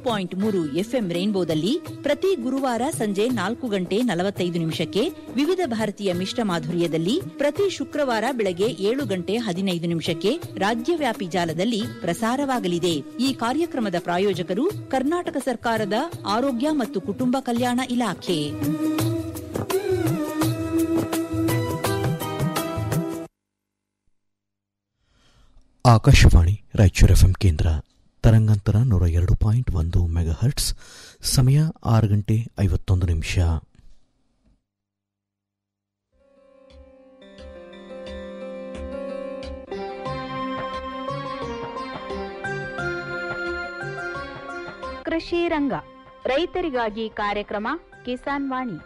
point ಮೂರು FM ರೈನ್ಬೋದಲ್ಲಿ ಪ್ರತಿ ಗುರುವಾರ ಸಂಜೆ ನಾಲ್ಕು ಗಂಟೆ ನಲವತ್ತೈದು ನಿಮಿಷಕ್ಕೆ ವಿವಿಧ ಭಾರತೀಯ ಮಿಶ್ರ ಮಾಧುರ್ಯದಲ್ಲಿ ಪ್ರತಿ ಶುಕ್ರವಾರ ಬೆಳಗ್ಗೆ ಏಳು ಗಂಟೆ ಹದಿನೈದು ನಿಮಿಷಕ್ಕೆ ರಾಜ್ಯವ್ಯಾಪಿ ಜಾಲದಲ್ಲಿ ಪ್ರಸಾರವಾಗಲಿದೆ ಈ ಕಾರ್ಯಕ್ರಮದ ಪ್ರಾಯೋಜಕರು ಕರ್ನಾಟಕ ಸರ್ಕಾರದ ಆರೋಗ್ಯ ಮತ್ತು ಕುಟುಂಬ ಕಲ್ಯಾಣ ಇಲಾಖೆ ಆಕಾಶವಾಣಿ ರಾಯಚೂರು ಎಫ್ಎಂ ಕೇಂದ್ರ ತರಂಗಾಂತರ ನೂರ ಎರಡು ಪಾಯಿಂಟ್ ಒಂದು ಮೆಗಾಹರ್ಟ್ಸ್ ಸಮಯ ಆರು ಗಂಟೆ ಐವತ್ತೊಂದು ನಿಮಿಷ ಕೃಷಿ ರಂಗ ರೈತರಿಗಾಗಿ ಕಾರ್ಯಕ್ರಮ ಕಿಸಾನ್ ವಾಣಿ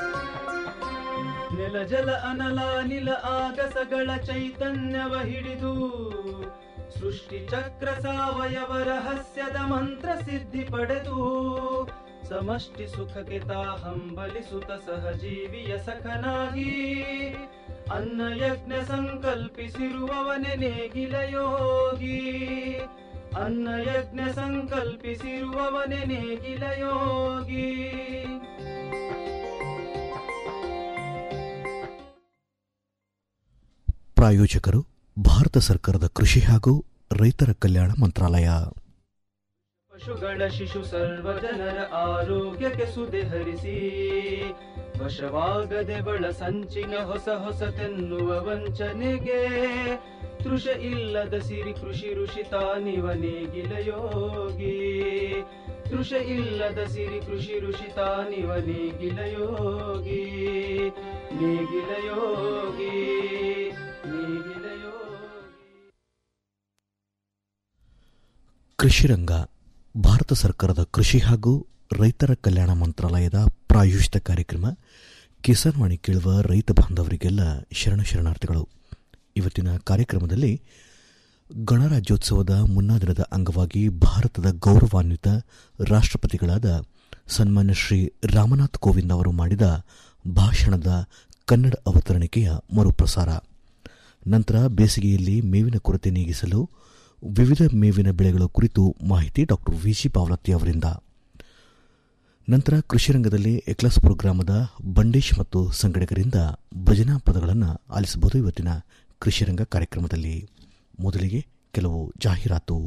ನೆಲ ಜಲ ಅನಲ ನಿಲ ಆಗಸಗಳ ಚೈತನ್ಯವ ಹಿಡಿದು ಸೃಷ್ಟಿ ಚಕ್ರ ಸಾವಯವ ರಹಸ್ಯದ ಮಂತ್ರ ಸಿದ್ಧಿ ಪಡೆದು ಸಮಷ್ಟಿ ಸುಖಕ್ಕೆ ತಾ ಹಂಬಲಿಸುತ್ತ ಸಹಜೀವಿಯ ಸಖನಾಗಿ ಅನ್ನ ಯಜ್ಞ ಸಂಕಲ್ಪಿಸಿರುವವನೆ ನೇಗಿಲ ಯೋಗಿ ಅನ್ನ ಯಜ್ಞ ಸಂಕಲ್ಪಿಸಿರುವವನೆ ನೇಗಿಲ ಯೋಗಿ ಪ್ರಾಯೋಜಕರು ಭಾರತ ಸರ್ಕಾರದ ಕೃಷಿ ಹಾಗೂ ರೈತರ ಕಲ್ಯಾಣ ಮಂತ್ರಾಲಯ ಪಶುಗಳ ಶಿಶು ಸರ್ವ ಜನರ ಆರೋಗ್ಯಕ್ಕೆ ಸುದೆ ಹರಿಸಿ ವಶವಾಗದೆ ಬಳ ಸಂಚಿನ ಹೊಸ ಹೊಸತೆನ್ನುವ ವಂಚನೆಗೆ ತೃಷ ಇಲ್ಲದ ಸಿರಿ ಕೃಷಿ ಋಷಿ ತಾನಿವ ನೇಗಿಲ ಯೋಗಿ ತೃಷ ಇಲ್ಲದ ಸಿರಿ ಕೃಷಿ ಋಷಿ ತಾನಿವ ನೇಗಿಲ ಯೋಗಿ ನೇಗಿಲ ಯೋಗಿ ನೇಗಿಲ ಯೋಗಿ ಕೃಷಿ ರಂಗ ಭಾರತ ಸರ್ಕಾರದ ಕೃಷಿ ಹಾಗೂ ರೈತರ ಕಲ್ಯಾಣ ಮಂತ್ರಾಲಯದ ಪ್ರಾಯೋಜಿತ ಕಾರ್ಯಕ್ರಮ ಕಿಸಾನ್ ವಾಣಿ ಕೇಳುವ ರೈತ ಬಾಂಧವರಿಗೆಲ್ಲ ಶರಣ ಶರಣಾರ್ಥಿಗಳು ಇವತ್ತಿನ ಕಾರ್ಯಕ್ರಮದಲ್ಲಿ ಗಣರಾಜ್ಯೋತ್ಸವದ ಮುನ್ನಾ ದಿನದ ಅಂಗವಾಗಿ ಭಾರತದ ಗೌರವಾನ್ವಿತ ರಾಷ್ಟ್ರಪತಿಗಳಾದ ಸನ್ಮಾನ್ಯ ಶ್ರೀ ರಾಮನಾಥ್ ಕೋವಿಂದ್ ಅವರು ಮಾಡಿದ ಭಾಷಣದ ಕನ್ನಡ ಅವತರಣಿಕೆಯ ಮರುಪ್ರಸಾರ ನಂತರ ಬೇಸಿಗೆಯಲ್ಲಿ ಮೇವಿನ ಕೊರತೆ ನೀಗಿಸಲು ವಿವಿಧ ಮೇವಿನ ಬೆಳೆಗಳ ಕುರಿತು ಮಾಹಿತಿ ಡಾಕ್ಟರ್ ವಿಜಿ ಪಾವಲತ್ತಿ ಅವರಿಂದ ನಂತರ ಕೃಷಿ ರಂಗದಲ್ಲಿ ಎಕ್ಲಾಸ್ಪುರ ಗ್ರಾಮದ ಬಂಡೇಶ್ ಮತ್ತು ಸಂಗಡಿಗರಿಂದ ಭಜನಾ ಪದಗಳನ್ನು ಆಲಿಸಬಹುದು ಇವತ್ತಿನ ಕೃಷಿ ರಂಗ ಕಾರ್ಯಕ್ರಮದಲ್ಲಿ ಮೊದಲಿಗೆ ಕೆಲವು ಜಾಹೀರಾತು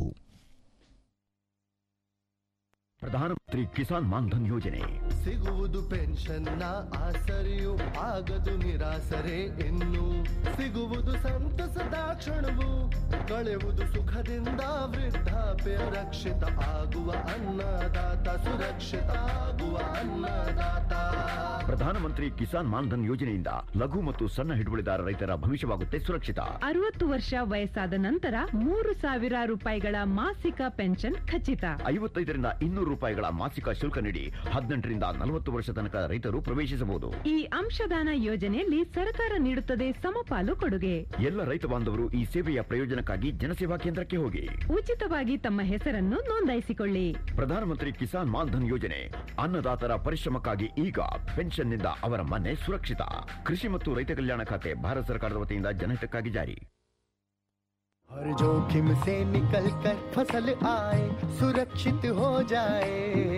ಪ್ರಧಾನಮಂತ್ರಿ ಕಿಸಾನ್ ಮಾನ್ಧನ್ ಯೋಜನೆ ಸಿಗುವುದು ಪೆನ್ಷನ್ನ ಆಸರೆಯು ಆಗದು ನಿರಾಸರೆ ಇನ್ನು ಸಿಗುವುದು ಸಂತಸದ ಕ್ಷಣವು ಕಳೆಯುವುದು ಸುಖದಿಂದ ವೃದ್ಧಾಪ್ಯ ರಕ್ಷಿತ ಆಗುವ ಅನ್ನದಾತ ಸುರಕ್ಷಿತ ಆಗುವ ಅನ್ನದಾತ ಪ್ರಧಾನಮಂತ್ರಿ ಕಿಸಾನ್ ಮಾನ್ಧನ್ ಯೋಜನೆಯಿಂದ ಲಘು ಮತ್ತು ಸಣ್ಣ ಹಿಡುವಳಿದಾರ ರೈತರ ಭವಿಷ್ಯವಾಗುತ್ತೆ ಸುರಕ್ಷಿತ ಅರವತ್ತು ವರ್ಷ ವಯಸ್ಸಾದ ನಂತರ ಮೂರು ಸಾವಿರ ರೂಪಾಯಿಗಳ ಮಾಸಿಕ ಪೆನ್ಷನ್ ಖಚಿತ ಐವತ್ತೈದರಿಂದ ಇನ್ನೂರು ರೂಪಾಯಿಗಳ ಮಾಸಿಕ ಶುಲ್ಕ ನೀಡಿ ಹದಿನೆಂಟರಿಂದ ನಲವತ್ತು ವರ್ಷ ತನಕ ರೈತರು ಪ್ರವೇಶಿಸಬಹುದು ಈ ಅಂಶದಾನ ಯೋಜನೆಯಲ್ಲಿ ಸರ್ಕಾರ ನೀಡುತ್ತದೆ ಸಮಪಾಲು ಕೊಡುಗೆ ಎಲ್ಲ ರೈತ ಬಾಂಧವರು ಈ ಸೇವೆಯ ಪ್ರಯೋಜನಕ್ಕಾಗಿ ಜನಸೇವಾ ಕೇಂದ್ರಕ್ಕೆ ಹೋಗಿ ಉಚಿತವಾಗಿ ತಮ್ಮ ಹೆಸರನ್ನು ನೋಂದಾಯಿಸಿಕೊಳ್ಳಿ ಪ್ರಧಾನಮಂತ್ರಿ ಕಿಸಾನ್ ಮಾನ್ಧನ್ ಯೋಜನೆ ಅನ್ನದಾತರ ಪರಿಶ್ರಮಕ್ಕಾಗಿ ಈಗ ಪೆನ್ಷನ್ನಿಂದ ಅವರ ಮನೆ ಸುರಕ್ಷಿತ ಕೃಷಿ ಮತ್ತು ರೈತ ಕಲ್ಯಾಣ ಖಾತೆ ಭಾರತ ಸರ್ಕಾರದ ವತಿಯಿಂದ ಜನಹಿತಕ್ಕಾಗಿ ಜಾರಿ हर जोखिम से निकल कर फसल आए सुरक्षित हो जाए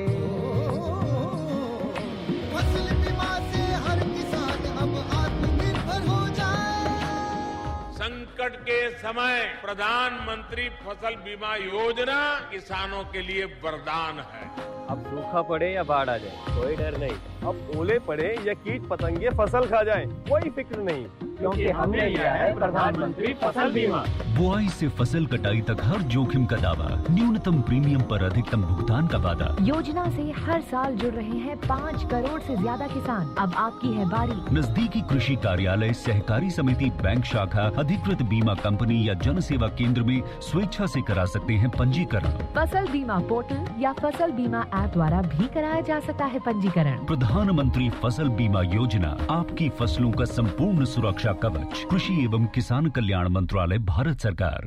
फसल बीमा से हर किसान अब आत्मनिर्भर हो जाए संकट के समय प्रधानमंत्री फसल बीमा योजना किसानों के लिए वरदान है अब सूखा पड़े या बाढ़ आ जाए कोई डर नहीं अब ओले पड़े या कीट पतंगे फसल खा जाए कोई फिक्र नहीं क्योंकि हमने लिया है प्रधानमंत्री फसल बीमा बुआई से फसल कटाई तक हर जोखिम का दावा न्यूनतम प्रीमियम पर अधिकतम भुगतान का वादा योजना से हर साल जुड़ रहे हैं पाँच करोड़ से ज्यादा किसान अब आपकी है बारी नजदीकी कृषि कार्यालय सहकारी समिति बैंक शाखा अधिकृत बीमा कंपनी या जन सेवा केंद्र में स्वेच्छा से करा सकते हैं पंजीकरण फसल बीमा पोर्टल या फसल बीमा ऐप द्वारा भी कराया जा सकता है पंजीकरण प्रधानमंत्री फसल बीमा योजना आपकी फसलों का संपूर्ण सुरक्षा कवच कृषि एवं किसान कल्याण मंत्रालय भारत सरकार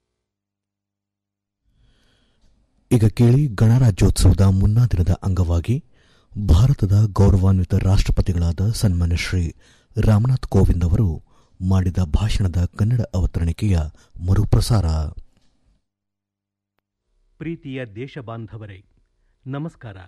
ಈಗ ಕೇಳಿ ಗಣರಾಜ್ಯೋತ್ಸವದ ಮುನ್ನಾ ದಿನದ ಅಂಗವಾಗಿ ಭಾರತದ ಗೌರವಾನ್ವಿತ ರಾಷ್ಟ್ರಪತಿಗಳಾದ ಸನ್ಮಾನ್ಯ ಶ್ರೀ ರಾಮನಾಥ್ ಕೋವಿಂದ್ ಅವರು ಮಾಡಿದ ಭಾಷಣದ ಕನ್ನಡ ಅವತರಣಿಕೆಯ ಮರುಪ್ರಸಾರ ಪ್ರೀತಿಯ ದೇಶ ಬಾಂಧವರೇ ನಮಸ್ಕಾರ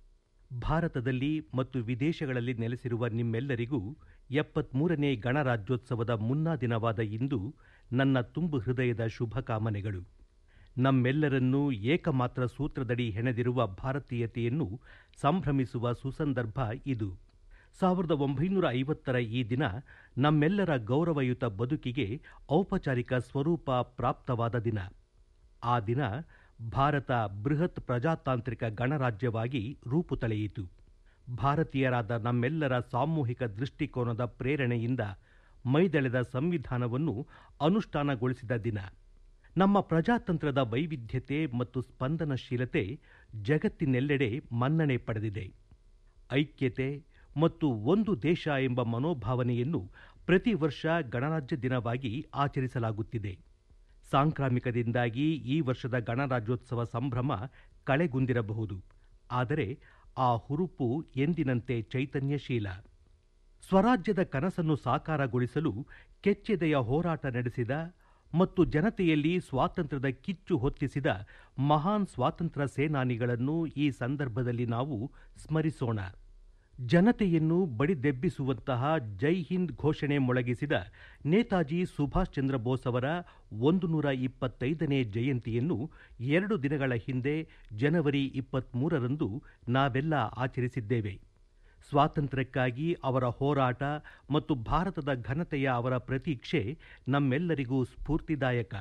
ಭಾರತದಲ್ಲಿ ಮತ್ತು ವಿದೇಶಗಳಲ್ಲಿ ನೆಲೆಸಿರುವ ನಿಮ್ಮೆಲ್ಲರಿಗೂ ಎಪ್ಪತ್ಮೂರನೇ ಗಣರಾಜ್ಯೋತ್ಸವದ ಮುನ್ನಾ ದಿನವಾದ ಇಂದು ನನ್ನ ತುಂಬು ಹೃದಯದ ಶುಭಕಾಮನೆಗಳು ನಮ್ಮೆಲ್ಲರನ್ನೂ ಏಕಮಾತ್ರ ಸೂತ್ರದಡಿ ಹೆಣೆದಿರುವ ಭಾರತೀಯತೆಯನ್ನು ಸಂಭ್ರಮಿಸುವ ಸುಸಂದರ್ಭ ಇದು ಸಾವಿರದ ಒಂಬೈನೂರ ಐವತ್ತರ ಈ ದಿನ ನಮ್ಮೆಲ್ಲರ ಗೌರವಯುತ ಬದುಕಿಗೆ ಔಪಚಾರಿಕ ಸ್ವರೂಪ ಪ್ರಾಪ್ತವಾದ ದಿನ ಆ ದಿನ ಭಾರತ ಬೃಹತ್ ಪ್ರಜಾತಾಂತ್ರಿಕ ಗಣರಾಜ್ಯವಾಗಿ ರೂಪು ತಳೆಯಿತು ಭಾರತೀಯರಾದ ನಮ್ಮೆಲ್ಲರ ಸಾಮೂಹಿಕ ದೃಷ್ಟಿಕೋನದ ಪ್ರೇರಣೆಯಿಂದ ಮೈದೆಳೆದ ಸಂವಿಧಾನವನ್ನು ಅನುಷ್ಠಾನಗೊಳಿಸಿದ ದಿನ ನಮ್ಮ ಪ್ರಜಾತಂತ್ರದ ವೈವಿಧ್ಯತೆ ಮತ್ತು ಸ್ಪಂದನಶೀಲತೆ ಜಗತ್ತಿನೆಲ್ಲೆಡೆ ಮನ್ನಣೆ ಪಡೆದಿದೆ ಐಕ್ಯತೆ ಮತ್ತು ಒಂದು ದೇಶ ಎಂಬ ಮನೋಭಾವನೆಯನ್ನು ಪ್ರತಿ ವರ್ಷ ಗಣರಾಜ್ಯ ದಿನವಾಗಿ ಆಚರಿಸಲಾಗುತ್ತಿದೆ ಸಾಂಕ್ರಾಮಿಕದಿಂದಾಗಿ ಈ ವರ್ಷದ ಗಣರಾಜ್ಯೋತ್ಸವ ಸಂಭ್ರಮ ಕಳೆಗುಂದಿರಬಹುದು ಆದರೆ ಆ ಹುರುಪು ಎಂದಿನಂತೆ ಚೈತನ್ಯಶೀಲ ಸ್ವರಾಜ್ಯದ ಕನಸನ್ನು ಸಾಕಾರಗೊಳಿಸಲು ಕೆಚ್ಚೆದೆಯ ಹೋರಾಟ ನಡೆಸಿದ ಮತ್ತು ಜನತೆಯಲ್ಲಿ ಸ್ವಾತಂತ್ರ್ಯದ ಕಿಚ್ಚು ಹೊತ್ತಿಸಿದ ಮಹಾನ್ ಸ್ವಾತಂತ್ರ್ಯ ಸೇನಾನಿಗಳನ್ನು ಈ ಸಂದರ್ಭದಲ್ಲಿ ನಾವು ಸ್ಮರಿಸೋಣ ಜನತೆಯನ್ನು ಬಡಿದೆಬ್ಬಿಸುವಂತಹ ಜೈ ಹಿಂದ್ ಘೋಷಣೆ ಮೊಳಗಿಸಿದ ನೇತಾಜಿ ಸುಭಾಷ್ ಚಂದ್ರ ಬೋಸ್ ಅವರ ಒಂದು ನೂರ ಇಪ್ಪತ್ತೈದನೇ ಜಯಂತಿಯನ್ನು ಎರಡು ದಿನಗಳ ಹಿಂದೆ ಜನವರಿ ಇಪ್ಪತ್ಮೂರರಂದು ನಾವೆಲ್ಲ ಆಚರಿಸಿದ್ದೇವೆ ಸ್ವಾತಂತ್ರ್ಯಕ್ಕಾಗಿ ಅವರ ಹೋರಾಟ ಮತ್ತು ಭಾರತದ ಘನತೆಯ ಅವರ ಪ್ರತೀಕ್ಷೆ ನಮ್ಮೆಲ್ಲರಿಗೂ ಸ್ಫೂರ್ತಿದಾಯಕ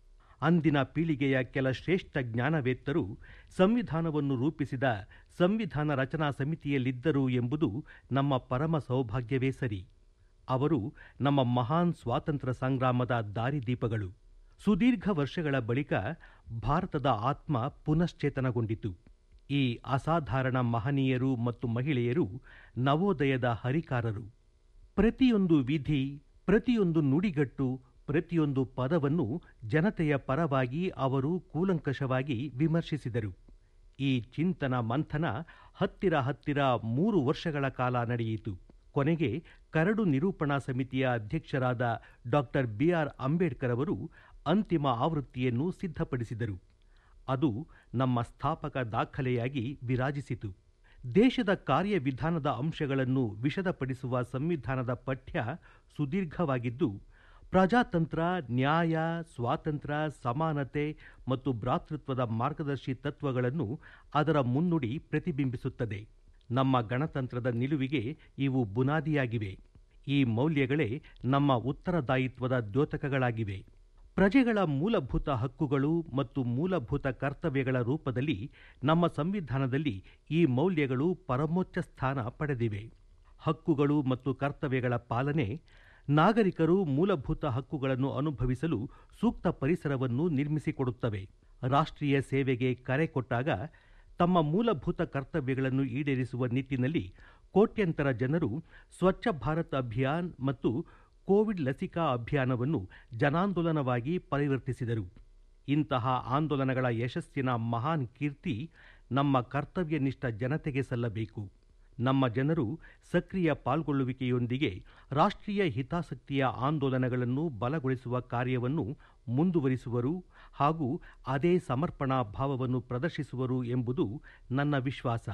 ಅಂದಿನ ಪೀಳಿಗೆಯ ಕೆಲ ಶ್ರೇಷ್ಠ ಜ್ಞಾನವೇತ್ತರು ಸಂವಿಧಾನವನ್ನು ರೂಪಿಸಿದ ಸಂವಿಧಾನ ರಚನಾ ಸಮಿತಿಯಲ್ಲಿದ್ದರು ಎಂಬುದು ನಮ್ಮ ಪರಮ ಸೌಭಾಗ್ಯವೇ ಸರಿ ಅವರು ನಮ್ಮ ಮಹಾನ್ ಸ್ವಾತಂತ್ರ್ಯ ಸಂಗ್ರಾಮದ ದಾರಿದೀಪಗಳು ಸುದೀರ್ಘ ವರ್ಷಗಳ ಬಳಿಕ ಭಾರತದ ಆತ್ಮ ಪುನಶ್ಚೇತನಗೊಂಡಿತು ಈ ಅಸಾಧಾರಣ ಮಹನೀಯರು ಮತ್ತು ಮಹಿಳೆಯರು ನವೋದಯದ ಹರಿಕಾರರು ಪ್ರತಿಯೊಂದು ವಿಧಿ ಪ್ರತಿಯೊಂದು ನುಡಿಗಟ್ಟು ಪ್ರತಿಯೊಂದು ಪದವನ್ನು ಜನತೆಯ ಪರವಾಗಿ ಅವರು ಕೂಲಂಕಷವಾಗಿ ವಿಮರ್ಶಿಸಿದರು ಈ ಚಿಂತನ ಮಂಥನ ಹತ್ತಿರ ಹತ್ತಿರ ಮೂರು ವರ್ಷಗಳ ಕಾಲ ನಡೆಯಿತು ಕೊನೆಗೆ ಕರಡು ನಿರೂಪಣಾ ಸಮಿತಿಯ ಅಧ್ಯಕ್ಷರಾದ ಡಾಕ್ಟರ್ ಬಿಆರ್ ಅಂಬೇಡ್ಕರ್ ಅವರು ಅಂತಿಮ ಆವೃತ್ತಿಯನ್ನು ಸಿದ್ಧಪಡಿಸಿದರು ಅದು ನಮ್ಮ ಸ್ಥಾಪಕ ದಾಖಲೆಯಾಗಿ ವಿರಾಜಿಸಿತು ದೇಶದ ಕಾರ್ಯವಿಧಾನದ ಅಂಶಗಳನ್ನು ವಿಶದಪಡಿಸುವ ಸಂವಿಧಾನದ ಪಠ್ಯ ಸುದೀರ್ಘವಾಗಿದ್ದು ಪ್ರಜಾತಂತ್ರ ನ್ಯಾಯ ಸ್ವಾತಂತ್ರ್ಯ ಸಮಾನತೆ ಮತ್ತು ಭ್ರಾತೃತ್ವದ ಮಾರ್ಗದರ್ಶಿ ತತ್ವಗಳನ್ನು ಅದರ ಮುನ್ನುಡಿ ಪ್ರತಿಬಿಂಬಿಸುತ್ತದೆ ನಮ್ಮ ಗಣತಂತ್ರದ ನಿಲುವಿಗೆ ಇವು ಬುನಾದಿಯಾಗಿವೆ ಈ ಮೌಲ್ಯಗಳೇ ನಮ್ಮ ಉತ್ತರದಾಯಿತ್ವದ ದ್ಯೋತಕಗಳಾಗಿವೆ ಪ್ರಜೆಗಳ ಮೂಲಭೂತ ಹಕ್ಕುಗಳು ಮತ್ತು ಮೂಲಭೂತ ಕರ್ತವ್ಯಗಳ ರೂಪದಲ್ಲಿ ನಮ್ಮ ಸಂವಿಧಾನದಲ್ಲಿ ಈ ಮೌಲ್ಯಗಳು ಪರಮೋಚ್ಚ ಸ್ಥಾನ ಪಡೆದಿವೆ ಹಕ್ಕುಗಳು ಮತ್ತು ಕರ್ತವ್ಯಗಳ ಪಾಲನೆ ನಾಗರಿಕರು ಮೂಲಭೂತ ಹಕ್ಕುಗಳನ್ನು ಅನುಭವಿಸಲು ಸೂಕ್ತ ಪರಿಸರವನ್ನು ನಿರ್ಮಿಸಿಕೊಡುತ್ತವೆ ರಾಷ್ಟ್ರೀಯ ಸೇವೆಗೆ ಕರೆ ಕೊಟ್ಟಾಗ ತಮ್ಮ ಮೂಲಭೂತ ಕರ್ತವ್ಯಗಳನ್ನು ಈಡೇರಿಸುವ ನಿಟ್ಟಿನಲ್ಲಿ ಕೋಟ್ಯಂತರ ಜನರು ಸ್ವಚ್ಛ ಭಾರತ್ ಅಭಿಯಾನ್ ಮತ್ತು ಕೋವಿಡ್ ಲಸಿಕಾ ಅಭಿಯಾನವನ್ನು ಜನಾಂದೋಲನವಾಗಿ ಪರಿವರ್ತಿಸಿದರು ಇಂತಹ ಆಂದೋಲನಗಳ ಯಶಸ್ಸಿನ ಮಹಾನ್ ಕೀರ್ತಿ ನಮ್ಮ ಕರ್ತವ್ಯನಿಷ್ಠ ಜನತೆಗೆ ಸಲ್ಲಬೇಕು ನಮ್ಮ ಜನರು ಸಕ್ರಿಯ ಪಾಲ್ಗೊಳ್ಳುವಿಕೆಯೊಂದಿಗೆ ರಾಷ್ಟ್ರೀಯ ಹಿತಾಸಕ್ತಿಯ ಆಂದೋಲನಗಳನ್ನು ಬಲಗೊಳಿಸುವ ಕಾರ್ಯವನ್ನು ಮುಂದುವರಿಸುವರು ಹಾಗೂ ಅದೇ ಸಮರ್ಪಣಾ ಭಾವವನ್ನು ಪ್ರದರ್ಶಿಸುವರು ಎಂಬುದು ನನ್ನ ವಿಶ್ವಾಸ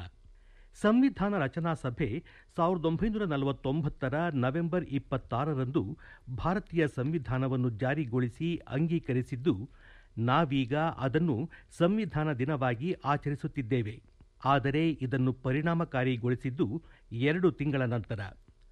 ಸಂವಿಧಾನ ರಚನಾ ಸಭೆ ಸಾವಿರದ ಒಂಬೈನೂರ ನಲವತ್ತೊಂಬತ್ತರ ನವೆಂಬರ್ ಇಪ್ಪತ್ತಾರರಂದು ಭಾರತೀಯ ಸಂವಿಧಾನವನ್ನು ಜಾರಿಗೊಳಿಸಿ ಅಂಗೀಕರಿಸಿದ್ದು ನಾವೀಗ ಅದನ್ನು ಸಂವಿಧಾನ ದಿನವಾಗಿ ಆಚರಿಸುತ್ತಿದ್ದೇವೆ ಆದರೆ ಇದನ್ನು ಪರಿಣಾಮಕಾರಿಗೊಳಿಸಿದ್ದು ಎರಡು ತಿಂಗಳ ನಂತರ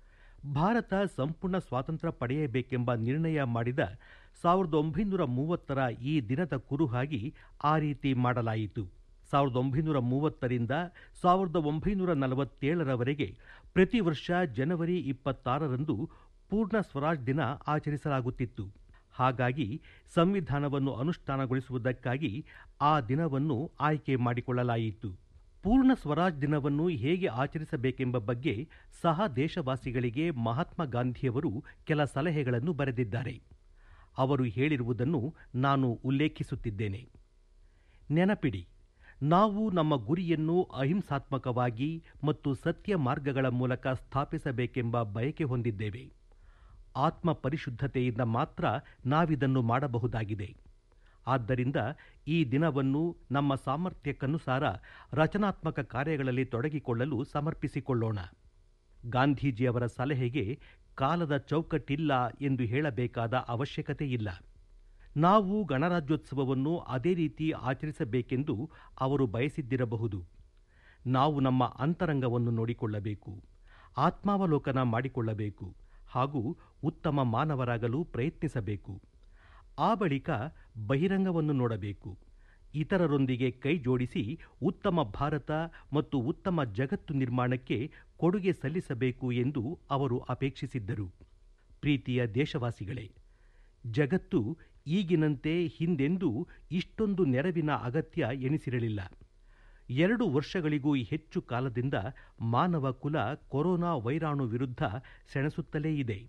ಭಾರತ ಸಂಪೂರ್ಣ ಸ್ವಾತಂತ್ರ್ಯ ಪಡೆಯಬೇಕೆಂಬ ನಿರ್ಣಯ ಮಾಡಿದ ಸಾವಿರದ ಒಂಬೈನೂರ ಮೂವತ್ತರ ಈ ದಿನದ ಕುರುಹಾಗಿ ಆ ರೀತಿ ಮಾಡಲಾಯಿತು ಸಾವಿರದ ಒಂಬೈನೂರ ಮೂವತ್ತರಿಂದ ಸಾವಿರದ ಒಂಬೈನೂರ ನಲವತ್ತೇಳರವರೆಗೆ ಪ್ರತಿ ವರ್ಷ ಜನವರಿ ಇಪ್ಪತ್ತಾರರಂದು ಪೂರ್ಣ ಸ್ವರಾಜ್ ದಿನ ಆಚರಿಸಲಾಗುತ್ತಿತ್ತು ಹಾಗಾಗಿ ಸಂವಿಧಾನವನ್ನು ಅನುಷ್ಠಾನಗೊಳಿಸುವುದಕ್ಕಾಗಿ ಆ ದಿನವನ್ನು ಆಯ್ಕೆ ಮಾಡಿಕೊಳ್ಳಲಾಯಿತು ಪೂರ್ಣ ಸ್ವರಾಜ್ ದಿನವನ್ನು ಹೇಗೆ ಆಚರಿಸಬೇಕೆಂಬ ಬಗ್ಗೆ ಸಹ ದೇಶವಾಸಿಗಳಿಗೆ ಮಹಾತ್ಮ ಗಾಂಧಿಯವರು ಕೆಲ ಸಲಹೆಗಳನ್ನು ಬರೆದಿದ್ದಾರೆ ಅವರು ಹೇಳಿರುವುದನ್ನು ನಾನು ಉಲ್ಲೇಖಿಸುತ್ತಿದ್ದೇನೆ ನೆನಪಿಡಿ ನಾವು ನಮ್ಮ ಗುರಿಯನ್ನು ಅಹಿಂಸಾತ್ಮಕವಾಗಿ ಮತ್ತು ಸತ್ಯ ಮಾರ್ಗಗಳ ಮೂಲಕ ಸ್ಥಾಪಿಸಬೇಕೆಂಬ ಬಯಕೆ ಹೊಂದಿದ್ದೇವೆ ಆತ್ಮ ಪರಿಶುದ್ಧತೆಯಿಂದ ಮಾತ್ರ ನಾವಿದನ್ನು ಮಾಡಬಹುದಾಗಿದೆ ಆದ್ದರಿಂದ ಈ ದಿನವನ್ನು ನಮ್ಮ ಸಾಮರ್ಥ್ಯಕ್ಕನುಸಾರ ರಚನಾತ್ಮಕ ಕಾರ್ಯಗಳಲ್ಲಿ ತೊಡಗಿಕೊಳ್ಳಲು ಸಮರ್ಪಿಸಿಕೊಳ್ಳೋಣ ಗಾಂಧೀಜಿಯವರ ಸಲಹೆಗೆ ಕಾಲದ ಚೌಕಟ್ಟಿಲ್ಲ ಎಂದು ಹೇಳಬೇಕಾದ ಅವಶ್ಯಕತೆ ಇಲ್ಲ ನಾವು ಗಣರಾಜ್ಯೋತ್ಸವವನ್ನು ಅದೇ ರೀತಿ ಆಚರಿಸಬೇಕೆಂದು ಅವರು ಬಯಸಿದ್ದಿರಬಹುದು ನಾವು ನಮ್ಮ ಅಂತರಂಗವನ್ನು ನೋಡಿಕೊಳ್ಳಬೇಕು ಆತ್ಮಾವಲೋಕನ ಮಾಡಿಕೊಳ್ಳಬೇಕು ಹಾಗೂ ಉತ್ತಮ ಮಾನವರಾಗಲು ಪ್ರಯತ್ನಿಸಬೇಕು ಆ ಬಳಿಕ ಬಹಿರಂಗವನ್ನು ನೋಡಬೇಕು ಇತರರೊಂದಿಗೆ ಕೈ ಜೋಡಿಸಿ ಉತ್ತಮ ಭಾರತ ಮತ್ತು ಉತ್ತಮ ಜಗತ್ತು ನಿರ್ಮಾಣಕ್ಕೆ ಕೊಡುಗೆ ಸಲ್ಲಿಸಬೇಕು ಎಂದು ಅವರು ಅಪೇಕ್ಷಿಸಿದ್ದರು ಪ್ರೀತಿಯ ದೇಶವಾಸಿಗಳೇ ಜಗತ್ತು ಈಗಿನಂತೆ ಹಿಂದೆಂದೂ ಇಷ್ಟೊಂದು ನೆರವಿನ ಅಗತ್ಯ ಎನಿಸಿರಲಿಲ್ಲ ಎರಡು ವರ್ಷಗಳಿಗೂ ಹೆಚ್ಚು ಕಾಲದಿಂದ ಮಾನವ ಕುಲ ಕೊರೋನಾ ವೈರಾಣು ವಿರುದ್ಧ ಸೆಣಸುತ್ತಲೇ ಇದೆ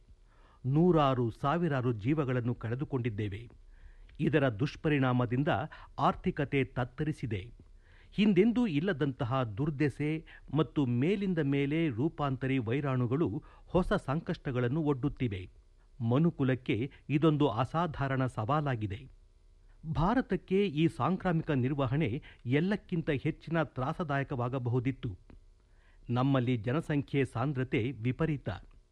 ನೂರಾರು ಸಾವಿರಾರು ಜೀವಗಳನ್ನು ಕಳೆದುಕೊಂಡಿದ್ದೇವೆ ಇದರ ದುಷ್ಪರಿಣಾಮದಿಂದ ಆರ್ಥಿಕತೆ ತತ್ತರಿಸಿದೆ ಹಿಂದೆಂದೂ ಇಲ್ಲದಂತಹ ದುರ್ದೆಸೆ ಮತ್ತು ಮೇಲಿಂದ ಮೇಲೆ ರೂಪಾಂತರಿ ವೈರಾಣುಗಳು ಹೊಸ ಸಂಕಷ್ಟಗಳನ್ನು ಒಡ್ಡುತ್ತಿವೆ ಮನುಕುಲಕ್ಕೆ ಇದೊಂದು ಅಸಾಧಾರಣ ಸವಾಲಾಗಿದೆ ಭಾರತಕ್ಕೆ ಈ ಸಾಂಕ್ರಾಮಿಕ ನಿರ್ವಹಣೆ ಎಲ್ಲಕ್ಕಿಂತ ಹೆಚ್ಚಿನ ತ್ರಾಸದಾಯಕವಾಗಬಹುದಿತ್ತು ನಮ್ಮಲ್ಲಿ ಜನಸಂಖ್ಯೆ ಸಾಂದ್ರತೆ ವಿಪರೀತ